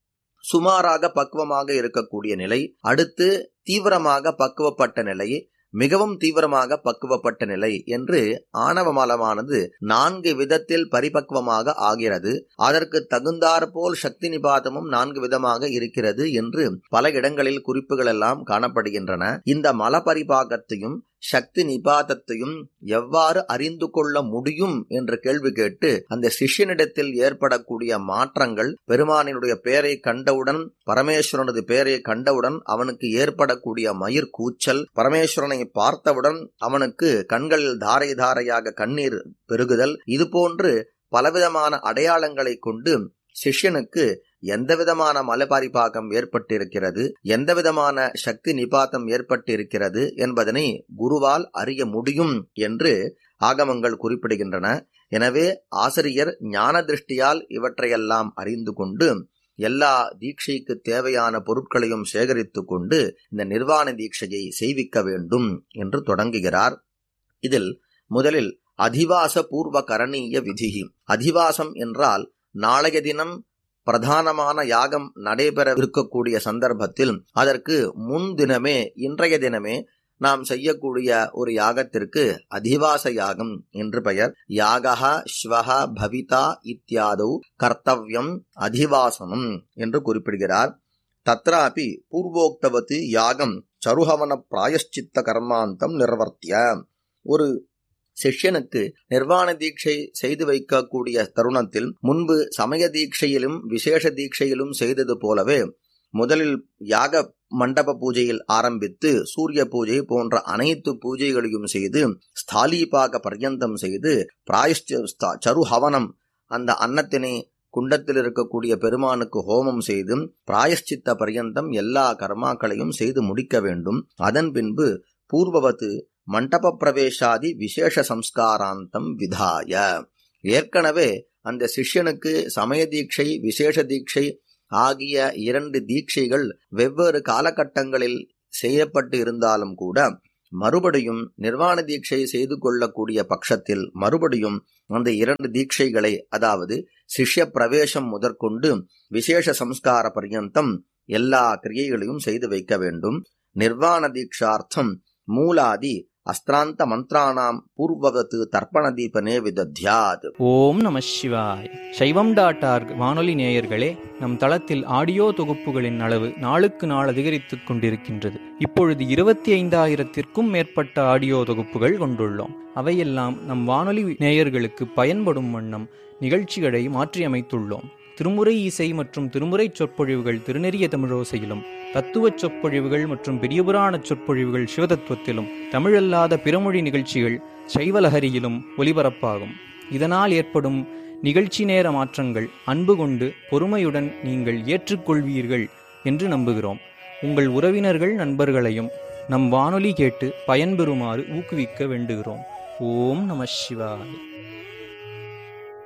சுமாராக பக்குவமாக இருக்கக்கூடிய நிலை அடுத்து தீவிரமாக பக்குவப்பட்ட நிலை மிகவும் தீவிரமாக பக்குவப்பட்ட நிலை என்று ஆணவ மலமானது நான்கு விதத்தில் பரிபக்குவமாக ஆகிறது அதற்கு தகுந்தாற்போல் சக்தி நிபாதமும் நான்கு விதமாக இருக்கிறது என்று பல இடங்களில் குறிப்புகள் எல்லாம் காணப்படுகின்றன இந்த மல பரிபாகத்தையும் சக்தி நிபாதத்தையும் எவ்வாறு அறிந்து கொள்ள முடியும் என்ற கேள்வி கேட்டு அந்த சிஷ்யனிடத்தில் ஏற்படக்கூடிய மாற்றங்கள் பெருமானினுடைய பெயரை கண்டவுடன் பரமேஸ்வரனது பெயரை கண்டவுடன் அவனுக்கு ஏற்படக்கூடிய மயிர் கூச்சல் பரமேஸ்வரனை பார்த்தவுடன் அவனுக்கு கண்களில் தாரை தாரையாக கண்ணீர் பெருகுதல் இதுபோன்று பலவிதமான அடையாளங்களை கொண்டு சிஷ்யனுக்கு எந்த விதமான மலபாரிபாகம் ஏற்பட்டிருக்கிறது எந்த விதமான சக்தி நிபாத்தம் ஏற்பட்டிருக்கிறது என்பதனை குருவால் அறிய முடியும் என்று ஆகமங்கள் குறிப்பிடுகின்றன எனவே ஆசிரியர் ஞான திருஷ்டியால் இவற்றையெல்லாம் அறிந்து கொண்டு எல்லா தீட்சைக்கு தேவையான பொருட்களையும் சேகரித்துக் கொண்டு இந்த நிர்வாண தீட்சையை செய்விக்க வேண்டும் என்று தொடங்குகிறார் இதில் முதலில் அதிவாச பூர்வ கரணீய விதிகி அதிவாசம் என்றால் நாளைய தினம் பிரதானமான யாகம் நடைபெற இருக்கக்கூடிய சந்தர்ப்பத்தில் அதற்கு முன்தினமே இன்றைய தினமே நாம் செய்யக்கூடிய ஒரு யாகத்திற்கு அதிவாச யாகம் என்று பெயர் யாகா ஸ்வஹா பவிதா இத்தியாதௌ கர்த்தவ்யம் அதிவாசனம் என்று குறிப்பிடுகிறார் தத்ராபி பூர்வோக்தவத்து யாகம் சருஹவன பிராயஷ்சித்த கர்மாந்தம் நிர்வர்த்திய ஒரு சிஷ்யனுக்கு நிர்வாண தீட்சை செய்து வைக்கக்கூடிய தருணத்தில் முன்பு சமய தீட்சையிலும் விசேஷ தீட்சையிலும் செய்தது போலவே முதலில் யாக மண்டப பூஜையில் ஆரம்பித்து சூரிய பூஜை போன்ற அனைத்து பூஜைகளையும் செய்து ஸ்தாலீபாக பர்யந்தம் செய்து பிராயஷ்ட சருஹவனம் அந்த அன்னத்தினை குண்டத்தில் இருக்கக்கூடிய பெருமானுக்கு ஹோமம் செய்து பிராயஷ்சித்த பர்யந்தம் எல்லா கர்மாக்களையும் செய்து முடிக்க வேண்டும் அதன் பின்பு பூர்வவத்து மண்டப பிரவேசாதி விசேஷ சம்ஸ்காராந்தம் விதாய ஏற்கனவே அந்த சிஷ்யனுக்கு சமய தீட்சை விசேஷ தீட்சை ஆகிய இரண்டு தீட்சைகள் வெவ்வேறு காலகட்டங்களில் செய்யப்பட்டு இருந்தாலும் கூட மறுபடியும் நிர்வாண தீட்சை செய்து கொள்ளக்கூடிய பட்சத்தில் மறுபடியும் அந்த இரண்டு தீட்சைகளை அதாவது சிஷ்ய பிரவேசம் முதற்கொண்டு விசேஷ சம்ஸ்கார பர்யந்தம் எல்லா கிரியைகளையும் செய்து வைக்க வேண்டும் நிர்வாண தீட்சார்த்தம் மூலாதி அஸ்திராந்த மந்திராணாம் பூர்வவத்து தர்ப்பண தீபனே விதத்யாத் ஓம் நம சிவாய் சைவம் டாட் ஆர்க் வானொலி நேயர்களே நம் தளத்தில் ஆடியோ தொகுப்புகளின் அளவு நாளுக்கு நாள் அதிகரித்துக் கொண்டிருக்கின்றது இப்பொழுது இருபத்தி ஐந்தாயிரத்திற்கும் மேற்பட்ட ஆடியோ தொகுப்புகள் கொண்டுள்ளோம் அவையெல்லாம் நம் வானொலி நேயர்களுக்கு பயன்படும் வண்ணம் நிகழ்ச்சிகளை மாற்றியமைத்துள்ளோம் திருமுறை இசை மற்றும் திருமுறை சொற்பொழிவுகள் திருநெறிய தமிழோசையிலும் தத்துவச் சொற்பொழிவுகள் மற்றும் பெரியபுராண சொற்பொழிவுகள் சிவதத்துவத்திலும் தமிழல்லாத பிறமொழி நிகழ்ச்சிகள் சைவலஹரியிலும் ஒலிபரப்பாகும் இதனால் ஏற்படும் நிகழ்ச்சி நேர மாற்றங்கள் அன்பு கொண்டு பொறுமையுடன் நீங்கள் ஏற்றுக்கொள்வீர்கள் என்று நம்புகிறோம் உங்கள் உறவினர்கள் நண்பர்களையும் நம் வானொலி கேட்டு பயன்பெறுமாறு ஊக்குவிக்க வேண்டுகிறோம் ஓம் நம சிவாய்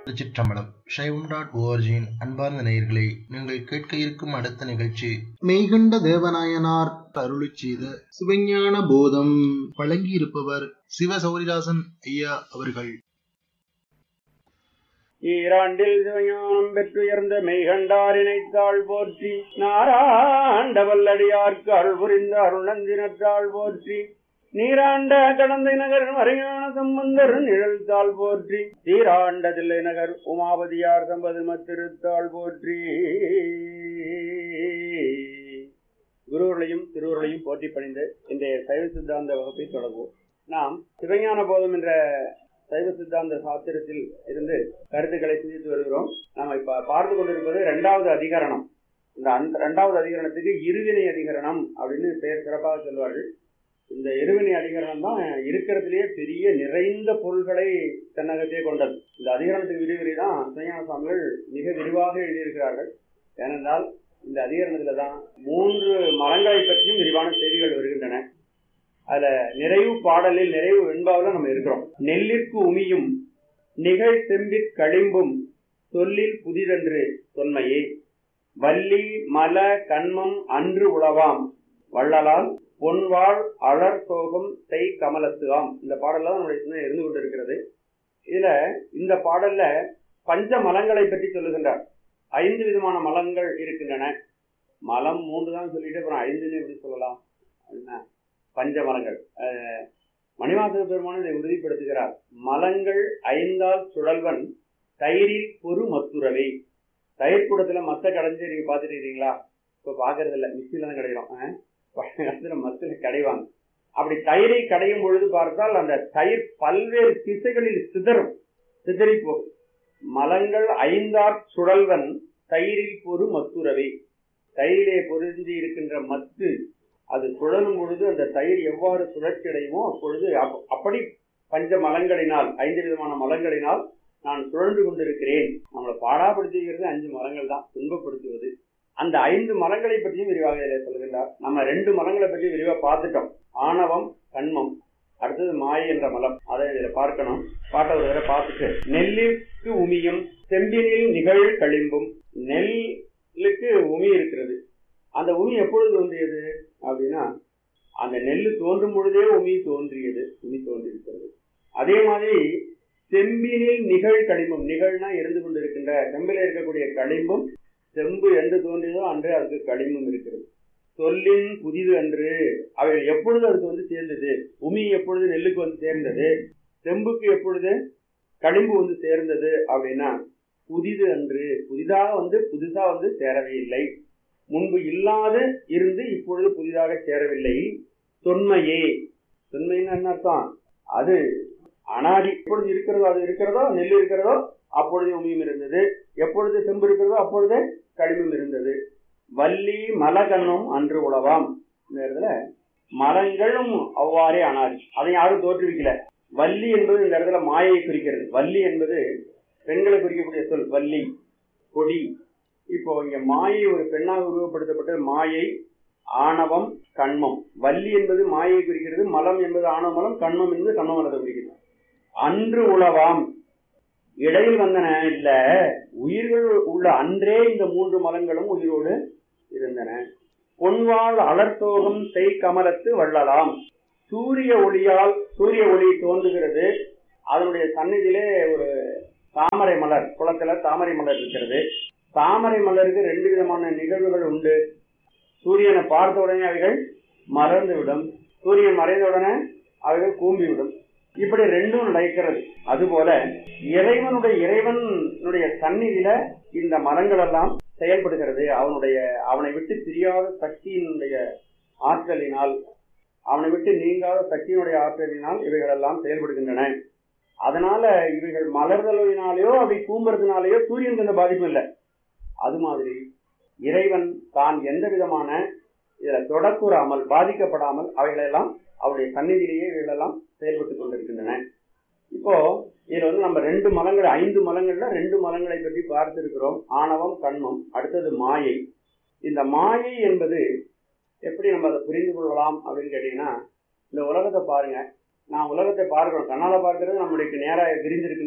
திருச்சிற்றம்பலம் சைவம் டாட் ஓஆர்ஜியின் அன்பார்ந்த நேயர்களே நீங்கள் கேட்க இருக்கும் அடுத்த நிகழ்ச்சி மெய்கண்ட தேவநாயனார் அருளி செய்த சிவஞான போதம் வழங்கியிருப்பவர் சிவ சௌரிதாசன் ஐயா அவர்கள் ஈராண்டில் சிவஞானம் பெற்றுயர்ந்த மெய்கண்டாரினைத்தாள் போற்றி நாராண்ட வல்லடியார்க்கு அருள் புரிந்த அருணந்தினத்தாள் போற்றி நீராண்ட கடந்தை நகர் மறையான சம்பந்தர் நிழல்தாள் போற்றி தீராண்ட தில்லை நகர் உமாபதியார் சம்பது மத்திருத்தாள் போற்றி குருவர்களையும் திருவர்களையும் போற்றி பணிந்து இன்றைய சைவ சித்தாந்த வகுப்பை தொடங்குவோம் நாம் சிவஞான போதம் என்ற சைவ சித்தாந்த சாத்திரத்தில் இருந்து கருத்துக்களை சிந்தித்து வருகிறோம் நாம் இப்ப பார்த்து கொண்டிருப்பது இரண்டாவது அதிகரணம் இந்த அந்த இரண்டாவது அதிகரணத்துக்கு இருவினை அதிகரணம் அப்படின்னு பெயர் சிறப்பாக சொல்வார்கள் இந்த இருவினை அதிகரணம் தான் இருக்கிறதுலேயே பெரிய நிறைந்த பொருள்களை தன்னகத்தே கொண்டது இந்த அதிகரணத்துக்கு விரிவுரை தான் சிவஞான சுவாமிகள் மிக விரிவாக எழுதியிருக்கிறார்கள் ஏனென்றால் இந்த அதிகரணத்துல தான் மூன்று மரங்களை பற்றியும் விரிவான செய்திகள் வருகின்றன அதுல நிறைவு பாடலில் நிறைவு வெண்பாவில் நம்ம இருக்கிறோம் நெல்லிற்கு உமியும் நிகழ் செம்பிற் களிம்பும் சொல்லில் புதிதன்று தொன்மையே வள்ளி மல கண்மம் அன்று உளவாம் வள்ளலால் பொன்வாள் அலர் சோகம் செய் கமலத்துவாம் இந்த பாடல்ல தான் நம்முடைய சிந்தனை இருந்து கொண்டிருக்கிறது இதுல இந்த பாடல்ல பஞ்ச மலங்களை பற்றி சொல்லுகின்றார் ஐந்து விதமான மலங்கள் இருக்கின்றன மலம் மூன்று தான் சொல்லிட்டு அப்புறம் ஐந்துன்னு எப்படி சொல்லலாம் என்ன பஞ்ச மலங்கள் மணிவாசக பெருமான் இதை உறுதிப்படுத்துகிறார் மலங்கள் ஐந்தால் சுழல்வன் தயிரில் பொறு மத்துறவை தயிர் கூடத்துல மத்த கடைஞ்சு நீங்க பாத்துட்டு இருக்கீங்களா இப்ப பாக்குறது இல்ல மிக்சில தான் கிடைக்கும் மத்தில கடைவாங்க அப்படி தயிரை கடையும் பொழுது பார்த்தால் அந்த தயிர் பல்வேறு திசைகளில் சிதறும் சிதறி போகும் மலங்கள் ஐந்தார் சுழல்வன் தயிரில் பொறு மத்துறவை தயிரிலே பொருந்தி இருக்கின்ற மத்து அது சுழலும் பொழுது அந்த தயிர் எவ்வாறு சுழற்சி அடையுமோ அப்பொழுது அப்படி பஞ்ச மலங்களினால் ஐந்து விதமான மலங்களினால் நான் சுழன்று கொண்டிருக்கிறேன் நம்மளை பாடாப்படுத்துகிறது அஞ்சு மரங்கள் தான் துன்பப்படுத்துவது அந்த ஐந்து மரங்களை பற்றியும் விரிவாக இதில் சொல்கின்றார் நம்ம ரெண்டு மரங்களை பற்றி விரிவாக பார்த்துட்டோம் ஆணவம் கண்மம் அடுத்தது மாயை என்ற மலம் அதை இதில் பார்க்கணும் பாட்டை ஒரு தடவை பார்த்துட்டு நெல்லிற்கு உமியும் செம்பினில் நிகழ் களிம்பும் நெல்லுக்கு உமி இருக்கிறது அந்த உமி எப்பொழுது தோன்றியது அப்படின்னா அந்த நெல் தோன்றும் பொழுதே உமி தோன்றியது உமி தோன்றியிருக்கிறது அதே மாதிரி செம்பினில் நிகழ் களிம்பும் நிகழ்னா இருந்து கொண்டிருக்கின்ற செம்பில இருக்கக்கூடிய களிம்பும் செம்பு என்று தோன்றியதோ அன்று அதுக்கு களிம்பும் இருக்கிறது சொல்லின் புதிது அன்று அவைகள் எப்பொழுது அதுக்கு வந்து சேர்ந்தது உமி எப்பொழுது நெல்லுக்கு வந்து சேர்ந்தது செம்புக்கு எப்பொழுது களிம்பு வந்து சேர்ந்தது அப்படின்னா புதிது அன்று புதிதாக வந்து புதுசா வந்து சேரவே இல்லை முன்பு இல்லாது இருந்து இப்பொழுது புதிதாக சேரவில்லை தொன்மையே தொன்மைன்னு என்ன அர்த்தம் அது அனாதி எப்பொழுது இருக்கிறதோ அது இருக்கிறதோ நெல் இருக்கிறதோ அப்பொழுது உமியும் இருந்தது எப்பொழுது செம்பு இருக்கிறதோ அப்பொழுது களிமும் இருந்தது வள்ளி மலகன்னும் அன்று உழவாம் இந்த இடத்துல மரங்களும் அவ்வாறே அனாதி அதை யாரும் தோற்றுவிக்கல வள்ளி என்பது இந்த இடத்துல மாயை குறிக்கிறது வள்ளி என்பது பெண்களை குறிக்கக்கூடிய சொல் வள்ளி கொடி இப்போ இங்க மாயை ஒரு பெண்ணாக உருவப்படுத்தப்பட்ட மாயை ஆணவம் கண்மம் வள்ளி என்பது மாயை குறிக்கிறது மலம் என்பது ஆணவ மலம் கண்மம் என்பது கண்ம மலத்தை குறிக்கிறது அன்று உளவாம் இடையில் வந்தன இல்ல உயிர்கள் உள்ள அன்றே இந்த மூன்று மலங்களும் உயிரோடு இருந்தன பொன்வாள் அலர்த்தோகம் செய் கமலத்து வள்ளலாம் சூரிய ஒளியால் சூரிய ஒளி தோன்றுகிறது அதனுடைய சந்நிதியிலே ஒரு தாமரை மலர் குளத்துல தாமரை மலர் இருக்கிறது தாமரை மலருக்கு ரெண்டு விதமான நிகழ்வுகள் உண்டு சூரியனை பார்த்த உடனே அவைகள் மறந்து விடும் சூரியன் மறைந்த உடனே அவைகள் கூம்பிவிடும் இப்படி ரெண்டும் நடக்கிறது அதுபோல இறைவனுடைய இறைவனுடைய சந்நிதியில இந்த மரங்கள் எல்லாம் செயல்படுகிறது அவனுடைய அவனை விட்டு பிரியாத சக்தியினுடைய ஆற்றலினால் அவனை விட்டு நீங்காத சக்தியினுடைய ஆற்றலினால் இவைகள் எல்லாம் செயல்படுகின்றன அதனால இவைகள் மலர்தலினாலேயோ அவை கூம்புறதுனாலேயோ சூரியனுக்கு எந்த பாதிப்பும் இல்லை அது மாதிரி இறைவன் தான் எந்த விதமான இதுல தொடக்கூறாமல் பாதிக்கப்படாமல் அவைகளெல்லாம் அவருடைய சந்நிதியிலேயே இவைகளெல்லாம் செயல்பட்டுக் கொண்டிருக்கின்றன இப்போ இதுல வந்து நம்ம ரெண்டு மலங்கள் ஐந்து மலங்கள்ல ரெண்டு மலங்களை பற்றி பார்த்திருக்கிறோம் ஆணவம் கண்மம் அடுத்தது மாயை இந்த மாயை என்பது எப்படி நம்ம அதை புரிந்து கொள்ளலாம் அப்படின்னு கேட்டீங்கன்னா இந்த உலகத்தை பாருங்க நான் உலகத்தை பார்க்கிறோம் கண்ணால பார்க்கிறது நம்மளுக்கு நேராக விரிந்திருக்கின்ற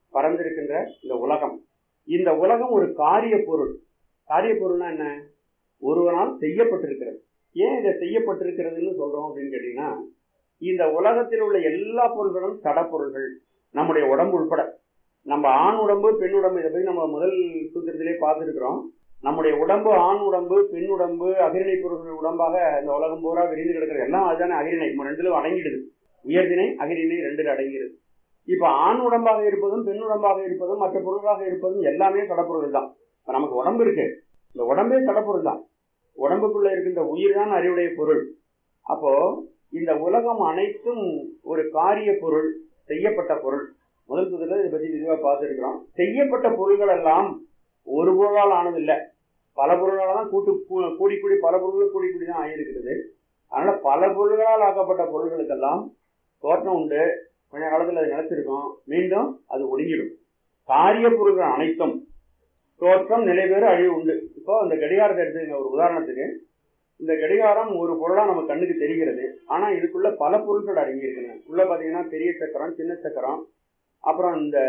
பறந்திருக்கின்ற இந்த உலகம் இந்த உலகம் ஒரு காரிய பொருள் காரிய பொருள்னா என்ன ஒருவனால் செய்யப்பட்டிருக்கிறது ஏன் இதை செய்யப்பட்டிருக்கிறதுன்னு சொல்றோம் அப்படின்னு கேட்டீங்கன்னா இந்த உலகத்தில் உள்ள எல்லா பொருள்களும் சடப்பொருள்கள் நம்முடைய உடம்பு உட்பட நம்ம ஆண் உடம்பு பெண் உடம்பு இதை பத்தி நம்ம முதல் சூத்திரத்திலே பார்த்துருக்கிறோம் நம்முடைய உடம்பு ஆண் உடம்பு பெண் உடம்பு அகிரிணை பொருள்கள் உடம்பாக இந்த உலகம் பூரா விரிந்து கிடக்கிற எல்லாம் அதுதானே அகிரிணை நம்ம ரெண்டுலும் அடங்கிடுது உயர்திணை அகிரிணை ரெண்டுல அடங்கிடுது இப்ப ஆண் உடம்பாக இருப்பதும் பெண் உடம்பாக இருப்பதும் மற்ற பொருளாக இருப்பதும் எல்லாமே சடப்பொருள் தான் இப்ப நமக்கு உடம்பு இருக்கு இந்த உடம்பே சடப்பொருள் தான் உடம்புக்குள்ள இருக்கின்ற உயிர் தான் அறிவுடைய பொருள் அப்போ இந்த உலகம் அனைத்தும் ஒரு காரிய பொருள் செய்யப்பட்ட பொருள் முதல் புதில் இதை பத்தி விரிவா பார்த்துருக்கிறோம் செய்யப்பட்ட பொருள்கள் எல்லாம் ஒரு பொருளால் ஆனதில்லை பல பொருளால் தான் கூட்டு கூ- கூடி கூடி பல பொருள்கள் கூடி கூடி தான் ஆகியிருக்கிறது அதனால பல பொருள்களால் ஆக்கப்பட்ட பொருள்களுக்கெல்லாம் தோற்றம் உண்டு கொஞ்ச காலத்தில் அது நிலைச்சிருக்கும் மீண்டும் அது ஒடுங்கிடும் காரிய பொருள்கள் அனைத்தும் தோற்றம் நிலைபெறு அழிவு உண்டு இப்போ அந்த கடிகாரத்தை எடுத்துங்க ஒரு உதாரணத்துக்கு இந்த கடிகாரம் ஒரு பொருளா நம்ம கண்ணுக்கு தெரிகிறது ஆனா இதுக்குள்ள பல பொருட்கள் அடங்கி இருக்குங்க உள்ள பாத்தீங்கன்னா பெரிய சக்கரம் சின்ன சக்கரம் அப்புறம் இந்த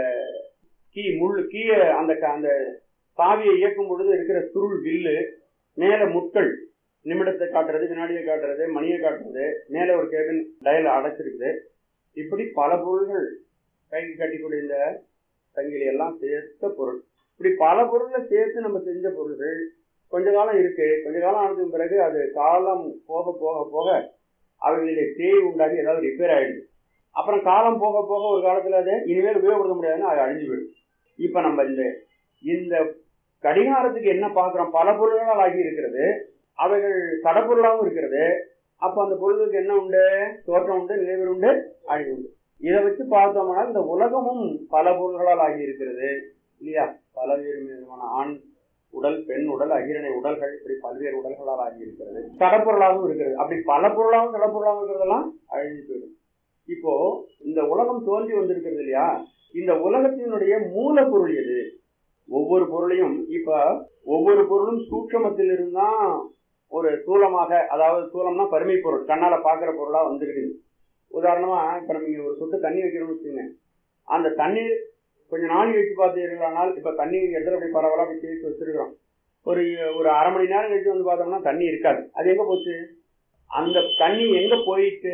கீ முள் கீய அந்த க- அந்த சாவியை இயக்கும் பொழுது இருக்கிற சுருள் வில்லு மேல முட்கள் நிமிடத்தை காட்டுறது வினாடியை காட்டுறது மணியை காட்டுறது மேல ஒரு கேபின் டயல் அடைச்சிருக்குது இப்படி பல பொருள்கள் கைக்கு கட்டிக்கூடிய இந்த சங்கிலி எல்லாம் சேர்த்த பொருள் இப்படி பல பொருளை சேர்த்து நம்ம செஞ்ச பொருள்கள் கொஞ்ச காலம் இருக்கு கொஞ்ச காலம் ஆனதுக்கு பிறகு அது காலம் போக போக போக அவைகளிலே தேய் உண்டாகி ஏதாவது ரிப்பேர் ஆயிடுது அப்புறம் காலம் போக போக ஒரு காலத்துல அது இனிமேல் உபயோகப்படுத்த முடியாதுன்னு அது அழிஞ்சு போயிடும் இப்ப நம்ம இந்த இந்த கடிகாரத்துக்கு என்ன பார்க்கிறோம் பல பொருள்களால் ஆகி இருக்கிறது அவைகள் தடப்பொருளாகவும் இருக்கிறது அப்ப அந்த பொருளுக்கு என்ன உண்டு தோற்றம் உண்டு நிலைவர் உண்டு அழிவு உண்டு இதை வச்சு பார்த்தோம்னா இந்த உலகமும் பல பொருள்களால் ஆகி இருக்கிறது இல்லையா பலவேறு விதமான ஆண் உடல் பெண் உடல் அகிரணை உடல்கள் இப்படி பல்வேறு உடல்களால் ஆகி இருக்கிறது தடப்பொருளாகவும் இருக்கிறது அப்படி பல பொருளாகவும் தடப்பொருளாகவும் இருக்கிறதெல்லாம் அழிஞ்சு போயிடும் இப்போ இந்த உலகம் தோன்றி வந்திருக்கிறது இல்லையா இந்த உலகத்தினுடைய மூலப்பொருள் எது ஒவ்வொரு பொருளையும் இப்ப ஒவ்வொரு பொருளும் சூட்சமத்தில் இருந்தான் ஒரு ஸ்தூலமாக அதாவது ஸ்தூலம்னா பருமை பொருள் கண்ணால பாக்குற பொருளா வந்திருக்குது உதாரணமா இப்ப நம்ம இங்க ஒரு சொட்டு தண்ணி வைக்கிறோம்னு வச்சுங்க அந்த தண்ணீர் கொஞ்ச நாள் கழிச்சு பார்த்தீர்களானால் இப்ப தண்ணி இடத்துல அப்படி பரவலா அப்படி தேய்ச்சி வச்சிருக்கிறோம் ஒரு ஒரு அரை மணி நேரம் கழிச்சு வந்து பார்த்தோம்னா தண்ணி இருக்காது அது எங்க போச்சு அந்த தண்ணி எங்க போயிட்டு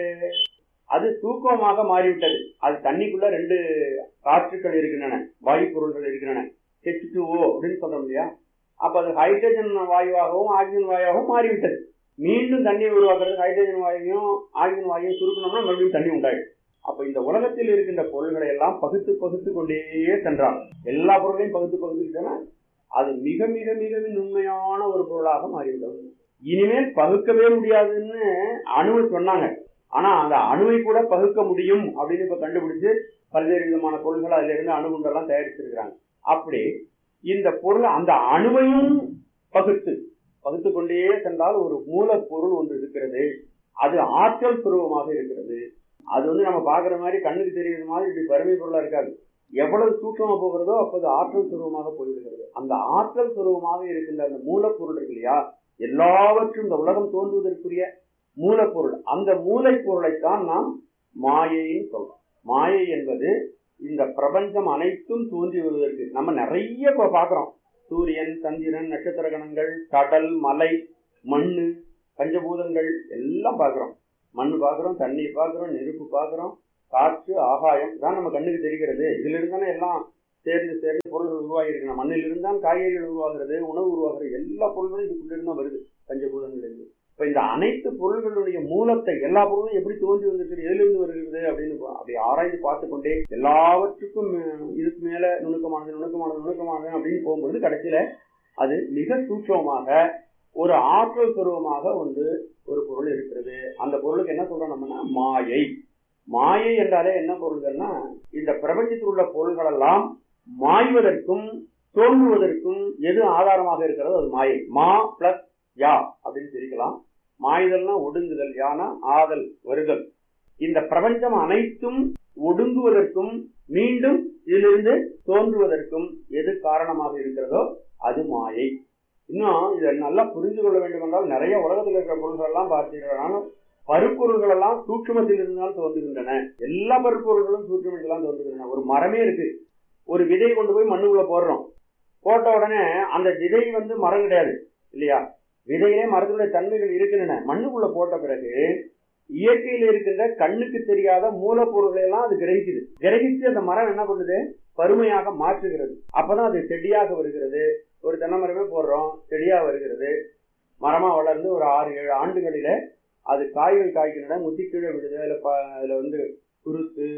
அது தூக்கமாக மாறிவிட்டது அது தண்ணிக்குள்ள ரெண்டு காற்றுக்கள் இருக்கின்றன வாயு பொருள்கள் இருக்கின்றன ஹெச் டூஓ அப்படின்னு சொல்றோம் இல்லையா அப்ப அது ஹைட்ரஜன் வாயுவாகவும் ஆக்சிஜன் வாயுவாகவும் மாறிவிட்டது மீண்டும் தண்ணீர் உருவாக்குறது ஹைட்ரஜன் வாயுவையும் ஆக்சிஜன் வாயுவையும் சுருக்கணும்னா மறுபடியும் தண்ணி உண்டாயிடும் அப்ப இந்த உலகத்தில் இருக்கின்ற பொருள்களை எல்லாம் பகுத்து பகுத்து கொண்டே சென்றான் எல்லா பொருளையும் பகுத்து பகுத்துக்கிட்டனா அது மிக மிக மிக நுண்மையான ஒரு பொருளாக மாறிவிட்டது இனிமேல் பகுக்கவே முடியாதுன்னு அணுவை சொன்னாங்க ஆனா அந்த அணுவை கூட பகுக்க முடியும் அப்படின்னு இப்ப கண்டுபிடிச்சு பல்வேறு விதமான பொருள்கள் அதுல இருந்து அணுகுண்டெல்லாம் தயாரிச்சிருக்கிறாங்க அப்படி இந்த பொருள் அந்த அணுவையும் பகுத்து பகுத்து கொண்டே சென்றால் ஒரு மூலப்பொருள் ஒன்று இருக்கிறது அது ஆற்றல் சுரூபமாக இருக்கிறது அது வந்து நம்ம பாக்குற மாதிரி கண்ணுக்கு தெரியுற மாதிரி இப்படி வறுமை பொருளா இருக்காது எவ்வளவு சூட்சமா போகிறதோ அப்போது ஆற்றல் சுரூபமாக போய்விடுகிறது அந்த ஆற்றல் சுரூபமாக இருக்கின்ற அந்த மூலப்பொருள் இருக்கு இல்லையா எல்லாவற்றும் இந்த உலகம் தோன்றுவதற்குரிய மூலப்பொருள் அந்த மூளைப்பொருளைத்தான் நாம் மாயைன்னு சொல்றோம் மாயை என்பது இந்த பிரபஞ்சம் அனைத்தும் தோன்றி வருவதற்கு நம்ம நிறைய இப்ப பாக்குறோம் சூரியன் சந்திரன் நட்சத்திர கணங்கள் கடல் மலை மண்ணு பஞ்சபூதங்கள் எல்லாம் பார்க்கிறோம் மண் பார்க்கிறோம் தண்ணீர் பார்க்கிறோம் நெருப்பு பார்க்கிறோம் காற்று ஆகாயம் தான் நம்ம கண்ணுக்கு தெரிகிறது இதுல இருந்தானே எல்லாம் சேர்ந்து சேர்ந்து பொருள்கள் உருவாகி இருக்கணும் மண்ணில் இருந்தால் காய்கறிகள் உருவாகிறது உணவு உருவாகிறது எல்லா பொருள்களும் இதுக்குள்ள இருந்தா வருது பஞ்சபூதங்கள் இருந்து இப்ப இந்த அனைத்து பொருள்களுடைய மூலத்தை எல்லா பொருளும் எப்படி தோன்றி வந்திருக்கு எதிலிருந்து வருகிறது அப்படின்னு பா- அப்படி ஆராய்ந்து பார்த்து கொண்டே எல்லாவற்றுக்கும் அஹ், இதுக்கு மேல நுணுக்கமானது நுணுக்கமானது நுணுக்கமானது அப்படின்னு போகும்பொழுது கடைசியில அது மிக சூட்சமாக ஒரு ஆற்றல் சுரூபமாக ஒன்று ஒரு பொருள் இருக்கிறது அந்த பொருளுக்கு என்ன சொல்றோம் நம்மனா மாயை மாயை என்றாலே என்ன பொருள்கள்னா இந்த பிரபஞ்சத்தில் உள்ள பொருள்கள் எல்லாம் மாய்வதற்கும் தோன்றுவதற்கும் எது ஆதாரமாக இருக்கிறதோ அது மாயை மா பிளஸ் யா அப்படின்னு பிரிக்கலாம் மாய்தல்னா ஒடுங்குதல் யானா ஆதல் வருதல் இந்த பிரபஞ்சம் அனைத்தும் ஒடுங்குவதற்கும் மீண்டும் இதிலிருந்து தோன்றுவதற்கும் எது காரணமாக இருக்கிறதோ அது மாயை இன்னும் இதை நல்லா புரிந்து கொள்ள வேண்டும் என்றால் நிறைய உலகத்தில் இருக்கிற பொருள்கள் எல்லாம் பார்த்தீங்கன்னா பருப்பொருள்கள் எல்லாம் சூட்சுமத்தில் இருந்தால் தோன்றுகின்றன எல்லா பருப்பொருள்களும் சூட்சுமத்தில் தான் தோன்றுகின்றன ஒரு மரமே இருக்கு ஒரு விதை கொண்டு போய் மண்ணுக்குள்ள போடுறோம் போட்ட உடனே அந்த விதை வந்து மரம் கிடையாது இல்லையா விதையிலே மரத்துடைய தன்மைகள் இருக்கின்றன மண்ணுக்குள்ள போட்ட பிறகு இயற்கையில் இருக்கின்ற கண்ணுக்கு தெரியாத மூலப்பொருள்களை எல்லாம் அது கிரகிக்குது கிரகிச்சு அந்த மரம் என்ன பண்ணுது பருமையாக மாற்றுகிறது அப்பதான் அது செடியாக வருகிறது ஒரு தென்னை மரமே போடுறோம் செடியா வருகிறது மரமா வளர்ந்து ஒரு ஆறு ஏழு ஆண்டுகளில அது காய்கள் காய்க்கின்றன முத்தி கீழே விடுது அதுல ப- அதுல வந்து குருத்து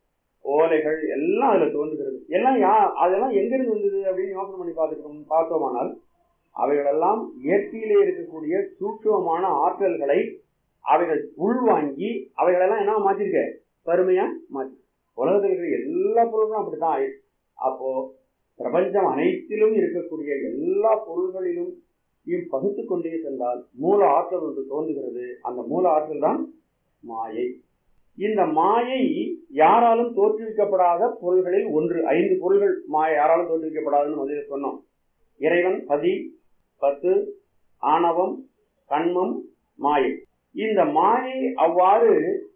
ஓலைகள் எல்லாம் அதுல தோன்றுகிறது எல்லாம் யா அதெல்லாம் எங்கிருந்து வந்தது அப்படின்னு யோசனை பண்ணி பார்த்துட்டோம் பார்த்தோமானால் அவைகளெல்லாம் இயற்கையிலே இருக்கக்கூடிய சூட்சமமான ஆற்றல்களை அவைகள் உள்வாங்கி அவைகளெல்லாம் என்ன மாத்திருக்க பருமையா மாற்றி உலகத்தில் இருக்கிற எல்லா பொருளும் அப்படித்தான் ஆயிடுச்சு அப்போ பிரபஞ்சம் அனைத்திலும் இருக்கக்கூடிய எல்லா பொருள்களிலும் இம் பகுத்து கொண்டே சென்றால் மூல ஆற்றல் ஒன்று தோன்றுகிறது அந்த மூல ஆற்றல் தான் மாயை இந்த மாயை யாராலும் தோற்றுவிக்கப்படாத பொருள்களில் ஒன்று ஐந்து பொருள்கள் மாயை யாராலும் தோற்றுவிக்கப்படாதுன்னு முதல்ல சொன்னோம் இறைவன் பதி பத்து ஆணவம் கண்மம் மாயை இந்த மாயை அவ்வாறு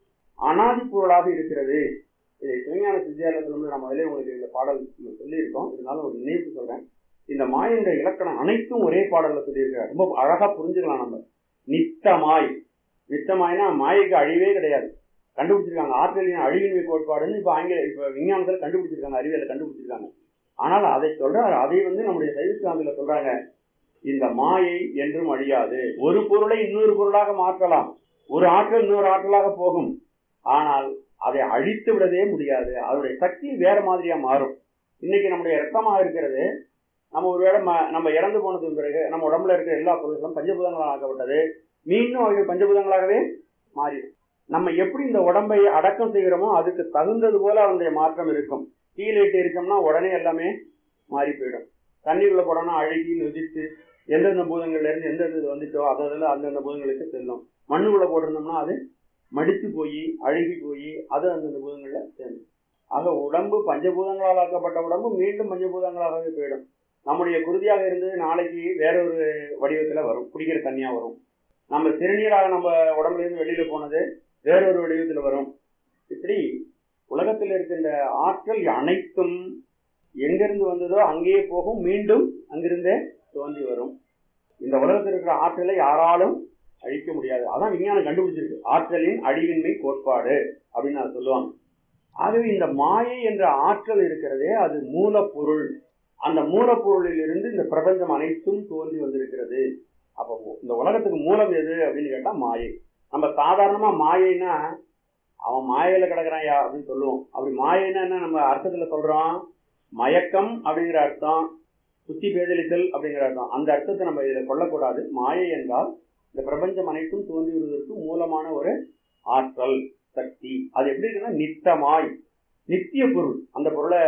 அனாதி பொருளாக இருக்கிறது இதை சிவஞான சித்தியாலயத்தில் நம்ம முதலே உங்களுக்கு இந்த பாடல் சொல்லியிருக்கோம் இருந்தாலும் ஒரு நினைவு சொல்றேன் இந்த மாயின்ற இலக்கணம் அனைத்தும் ஒரே பாடல்ல சொல்லியிருக்காரு ரொம்ப அழகா புரிஞ்சுக்கலாம் நம்ம நித்தமாய் நித்தமாய்னா மாயைக்கு அழிவே கிடையாது கண்டுபிடிச்சிருக்காங்க ஆற்றலின் அழிவின்மை கோட்பாடுன்னு இப்ப ஆங்கில இப்ப விஞ்ஞானத்தில் கண்டுபிடிச்சிருக்காங்க அறிவியல கண்டுபிடிச்சிருக்காங்க ஆனால் அதை சொல்றாரு அதை வந்து நம்முடைய சைவசித்தாந்தில சொல்றாங்க இந்த மாயை என்றும் அழியாது ஒரு பொருளை இன்னொரு பொருளாக மாற்றலாம் ஒரு ஆற்றல் இன்னொரு ஆற்றலாக போகும் ஆனால் அதை அழித்து விடவே முடியாது அதனுடைய சக்தி வேற மாதிரியா மாறும் இன்னைக்கு நம்முடைய ரத்தமாக இருக்கிறது நம்ம ஒருவேளை ம- நம்ம இறந்து போனதுக்கு பிறகு நம்ம உடம்புல இருக்கிற எல்லா பொருட்களும் பஞ்சபூதங்களாக ஆக்கப்பட்டது மீண்டும் அவைகள் பஞ்சபூதங்களாகவே மாறிடும் நம்ம எப்படி இந்த உடம்பை அடக்கம் செய்கிறோமோ அதுக்கு தகுந்தது போல அதனுடைய மாற்றம் இருக்கும் தீயிலிட்டு இருக்கோம்னா உடனே எல்லாமே மாறி போயிடும் தண்ணீர்ல போடணும் அழுகி நொதித்து எந்தெந்த பூதங்கள்ல இருந்து எந்தெந்த இது வந்துச்சோ அதில் அந்தந்த பூதங்களுக்கு செல்லும் மண்ணுக்குள்ள போட்டிருந்தோம்னா அது மடித்து போய் அழுகி போய் அது அந்தந்த பூதங்கள்ல சேரும் ஆக உடம்பு பஞ்சபூதங்களால் ஆக்கப்பட்ட உடம்பு மீண்டும் பஞ்சபூதங்களாகவே போயிடும் நம்முடைய குருதியாக இருந்தது நாளைக்கு வேற ஒரு வடிவத்துல வரும் குடிக்கிற தண்ணியா வரும் நம்ம சிறுநீராக நம்ம உடம்புல இருந்து வெளியில போனது வேற ஒரு வடிவத்துல வரும் இப்படி உலகத்தில் இருக்கின்ற ஆற்றல் அனைத்தும் எங்கிருந்து வந்ததோ அங்கேயே போகும் மீண்டும் அங்கிருந்தே தோன்றி வரும் இந்த உலகத்தில் இருக்கிற ஆற்றலை யாராலும் அழிக்க முடியாது அதான் விஞ்ஞானம் கண்டுபிடிச்சிருக்கு ஆற்றலின் அழிவின்மை கோட்பாடு அப்படின்னு அதை சொல்லுவாங்க ஆகவே இந்த மாயை என்ற ஆற்றல் இருக்கிறதே அது மூலப்பொருள் அந்த மூலப்பொருளில் இருந்து இந்த பிரபஞ்சம் அனைத்தும் தோன்றி வந்திருக்கிறது அப்போ இந்த உலகத்துக்கு மூலம் எது அப்படின்னு கேட்டா மாயை நம்ம சாதாரணமா மாயைன்னா அவன் மாயையில கிடக்குறான்யா அப்படின்னு சொல்லுவோம் அப்படி மாயைன்னா என்ன நம்ம அர்த்தத்துல சொல்றோம் மயக்கம் அப்படிங்கிற அர்த்தம் புத்தி பேதலித்தல் அப்படிங்கிற அர்த்தம் அந்த அர்த்தத்தை நம்ம இதில் கொள்ளக்கூடாது மாயை என்றால் இந்த பிரபஞ்சம் அனைத்தும் தோன்றி வருவதற்கு மூலமான ஒரு ஆற்றல் சக்தி அது எப்படி இருக்குன்னா நித்தமாய் நித்திய பொருள் அந்த பொருளை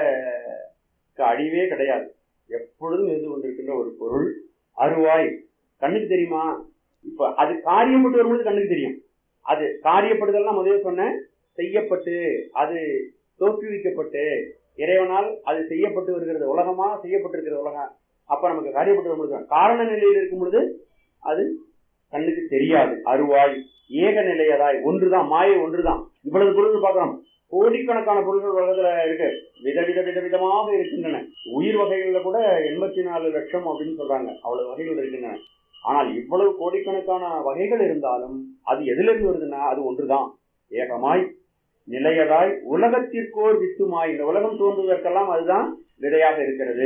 அழிவே கிடையாது எப்பொழுதும் இருந்து கொண்டிருக்கின்ற ஒரு பொருள் அருவாய் கண்ணுக்கு தெரியுமா இப்ப அது காரியப்பட்டு வரும்போது கண்ணுக்கு தெரியும் அது காரியப்படுதல்னா முதல்ல சொன்னேன் செய்யப்பட்டு அது தோற்றுவிக்கப்பட்டு இறைவனால் அது செய்யப்பட்டு வருகிறது உலகமா செய்யப்பட்டிருக்கிறது உலகம் அப்ப நமக்கு காரியப்பட்டு வரும்போது காரண நிலையில் இருக்கும் பொழுது அது கண்ணுக்கு தெரியாது அருவாய் ஏக நிலையதாய் ஒன்றுதான் மாயை ஒன்றுதான் இவ்வளவு பொருள் பார்க்கிறோம் கோடிக்கணக்கான பொருள்கள் உலகத்துல இருக்கு விதவித விதவிதமாக இருக்கின்றன உயிர் வகைகள்ல கூட எண்பத்தி நாலு லட்சம் அப்படின்னு சொல்றாங்க அவ்வளவு வகைகள் இருக்கின்றன ஆனால் இவ்வளவு கோடிக்கணக்கான வகைகள் இருந்தாலும் அது எதிலிருந்து வருதுன்னா அது ஒன்றுதான் ஏகமாய் நிலையதாய் உலகத்திற்கோர் வித்துமாய் இந்த உலகம் தோன்றுவதற்கெல்லாம் அதுதான் விதையாக இருக்கிறது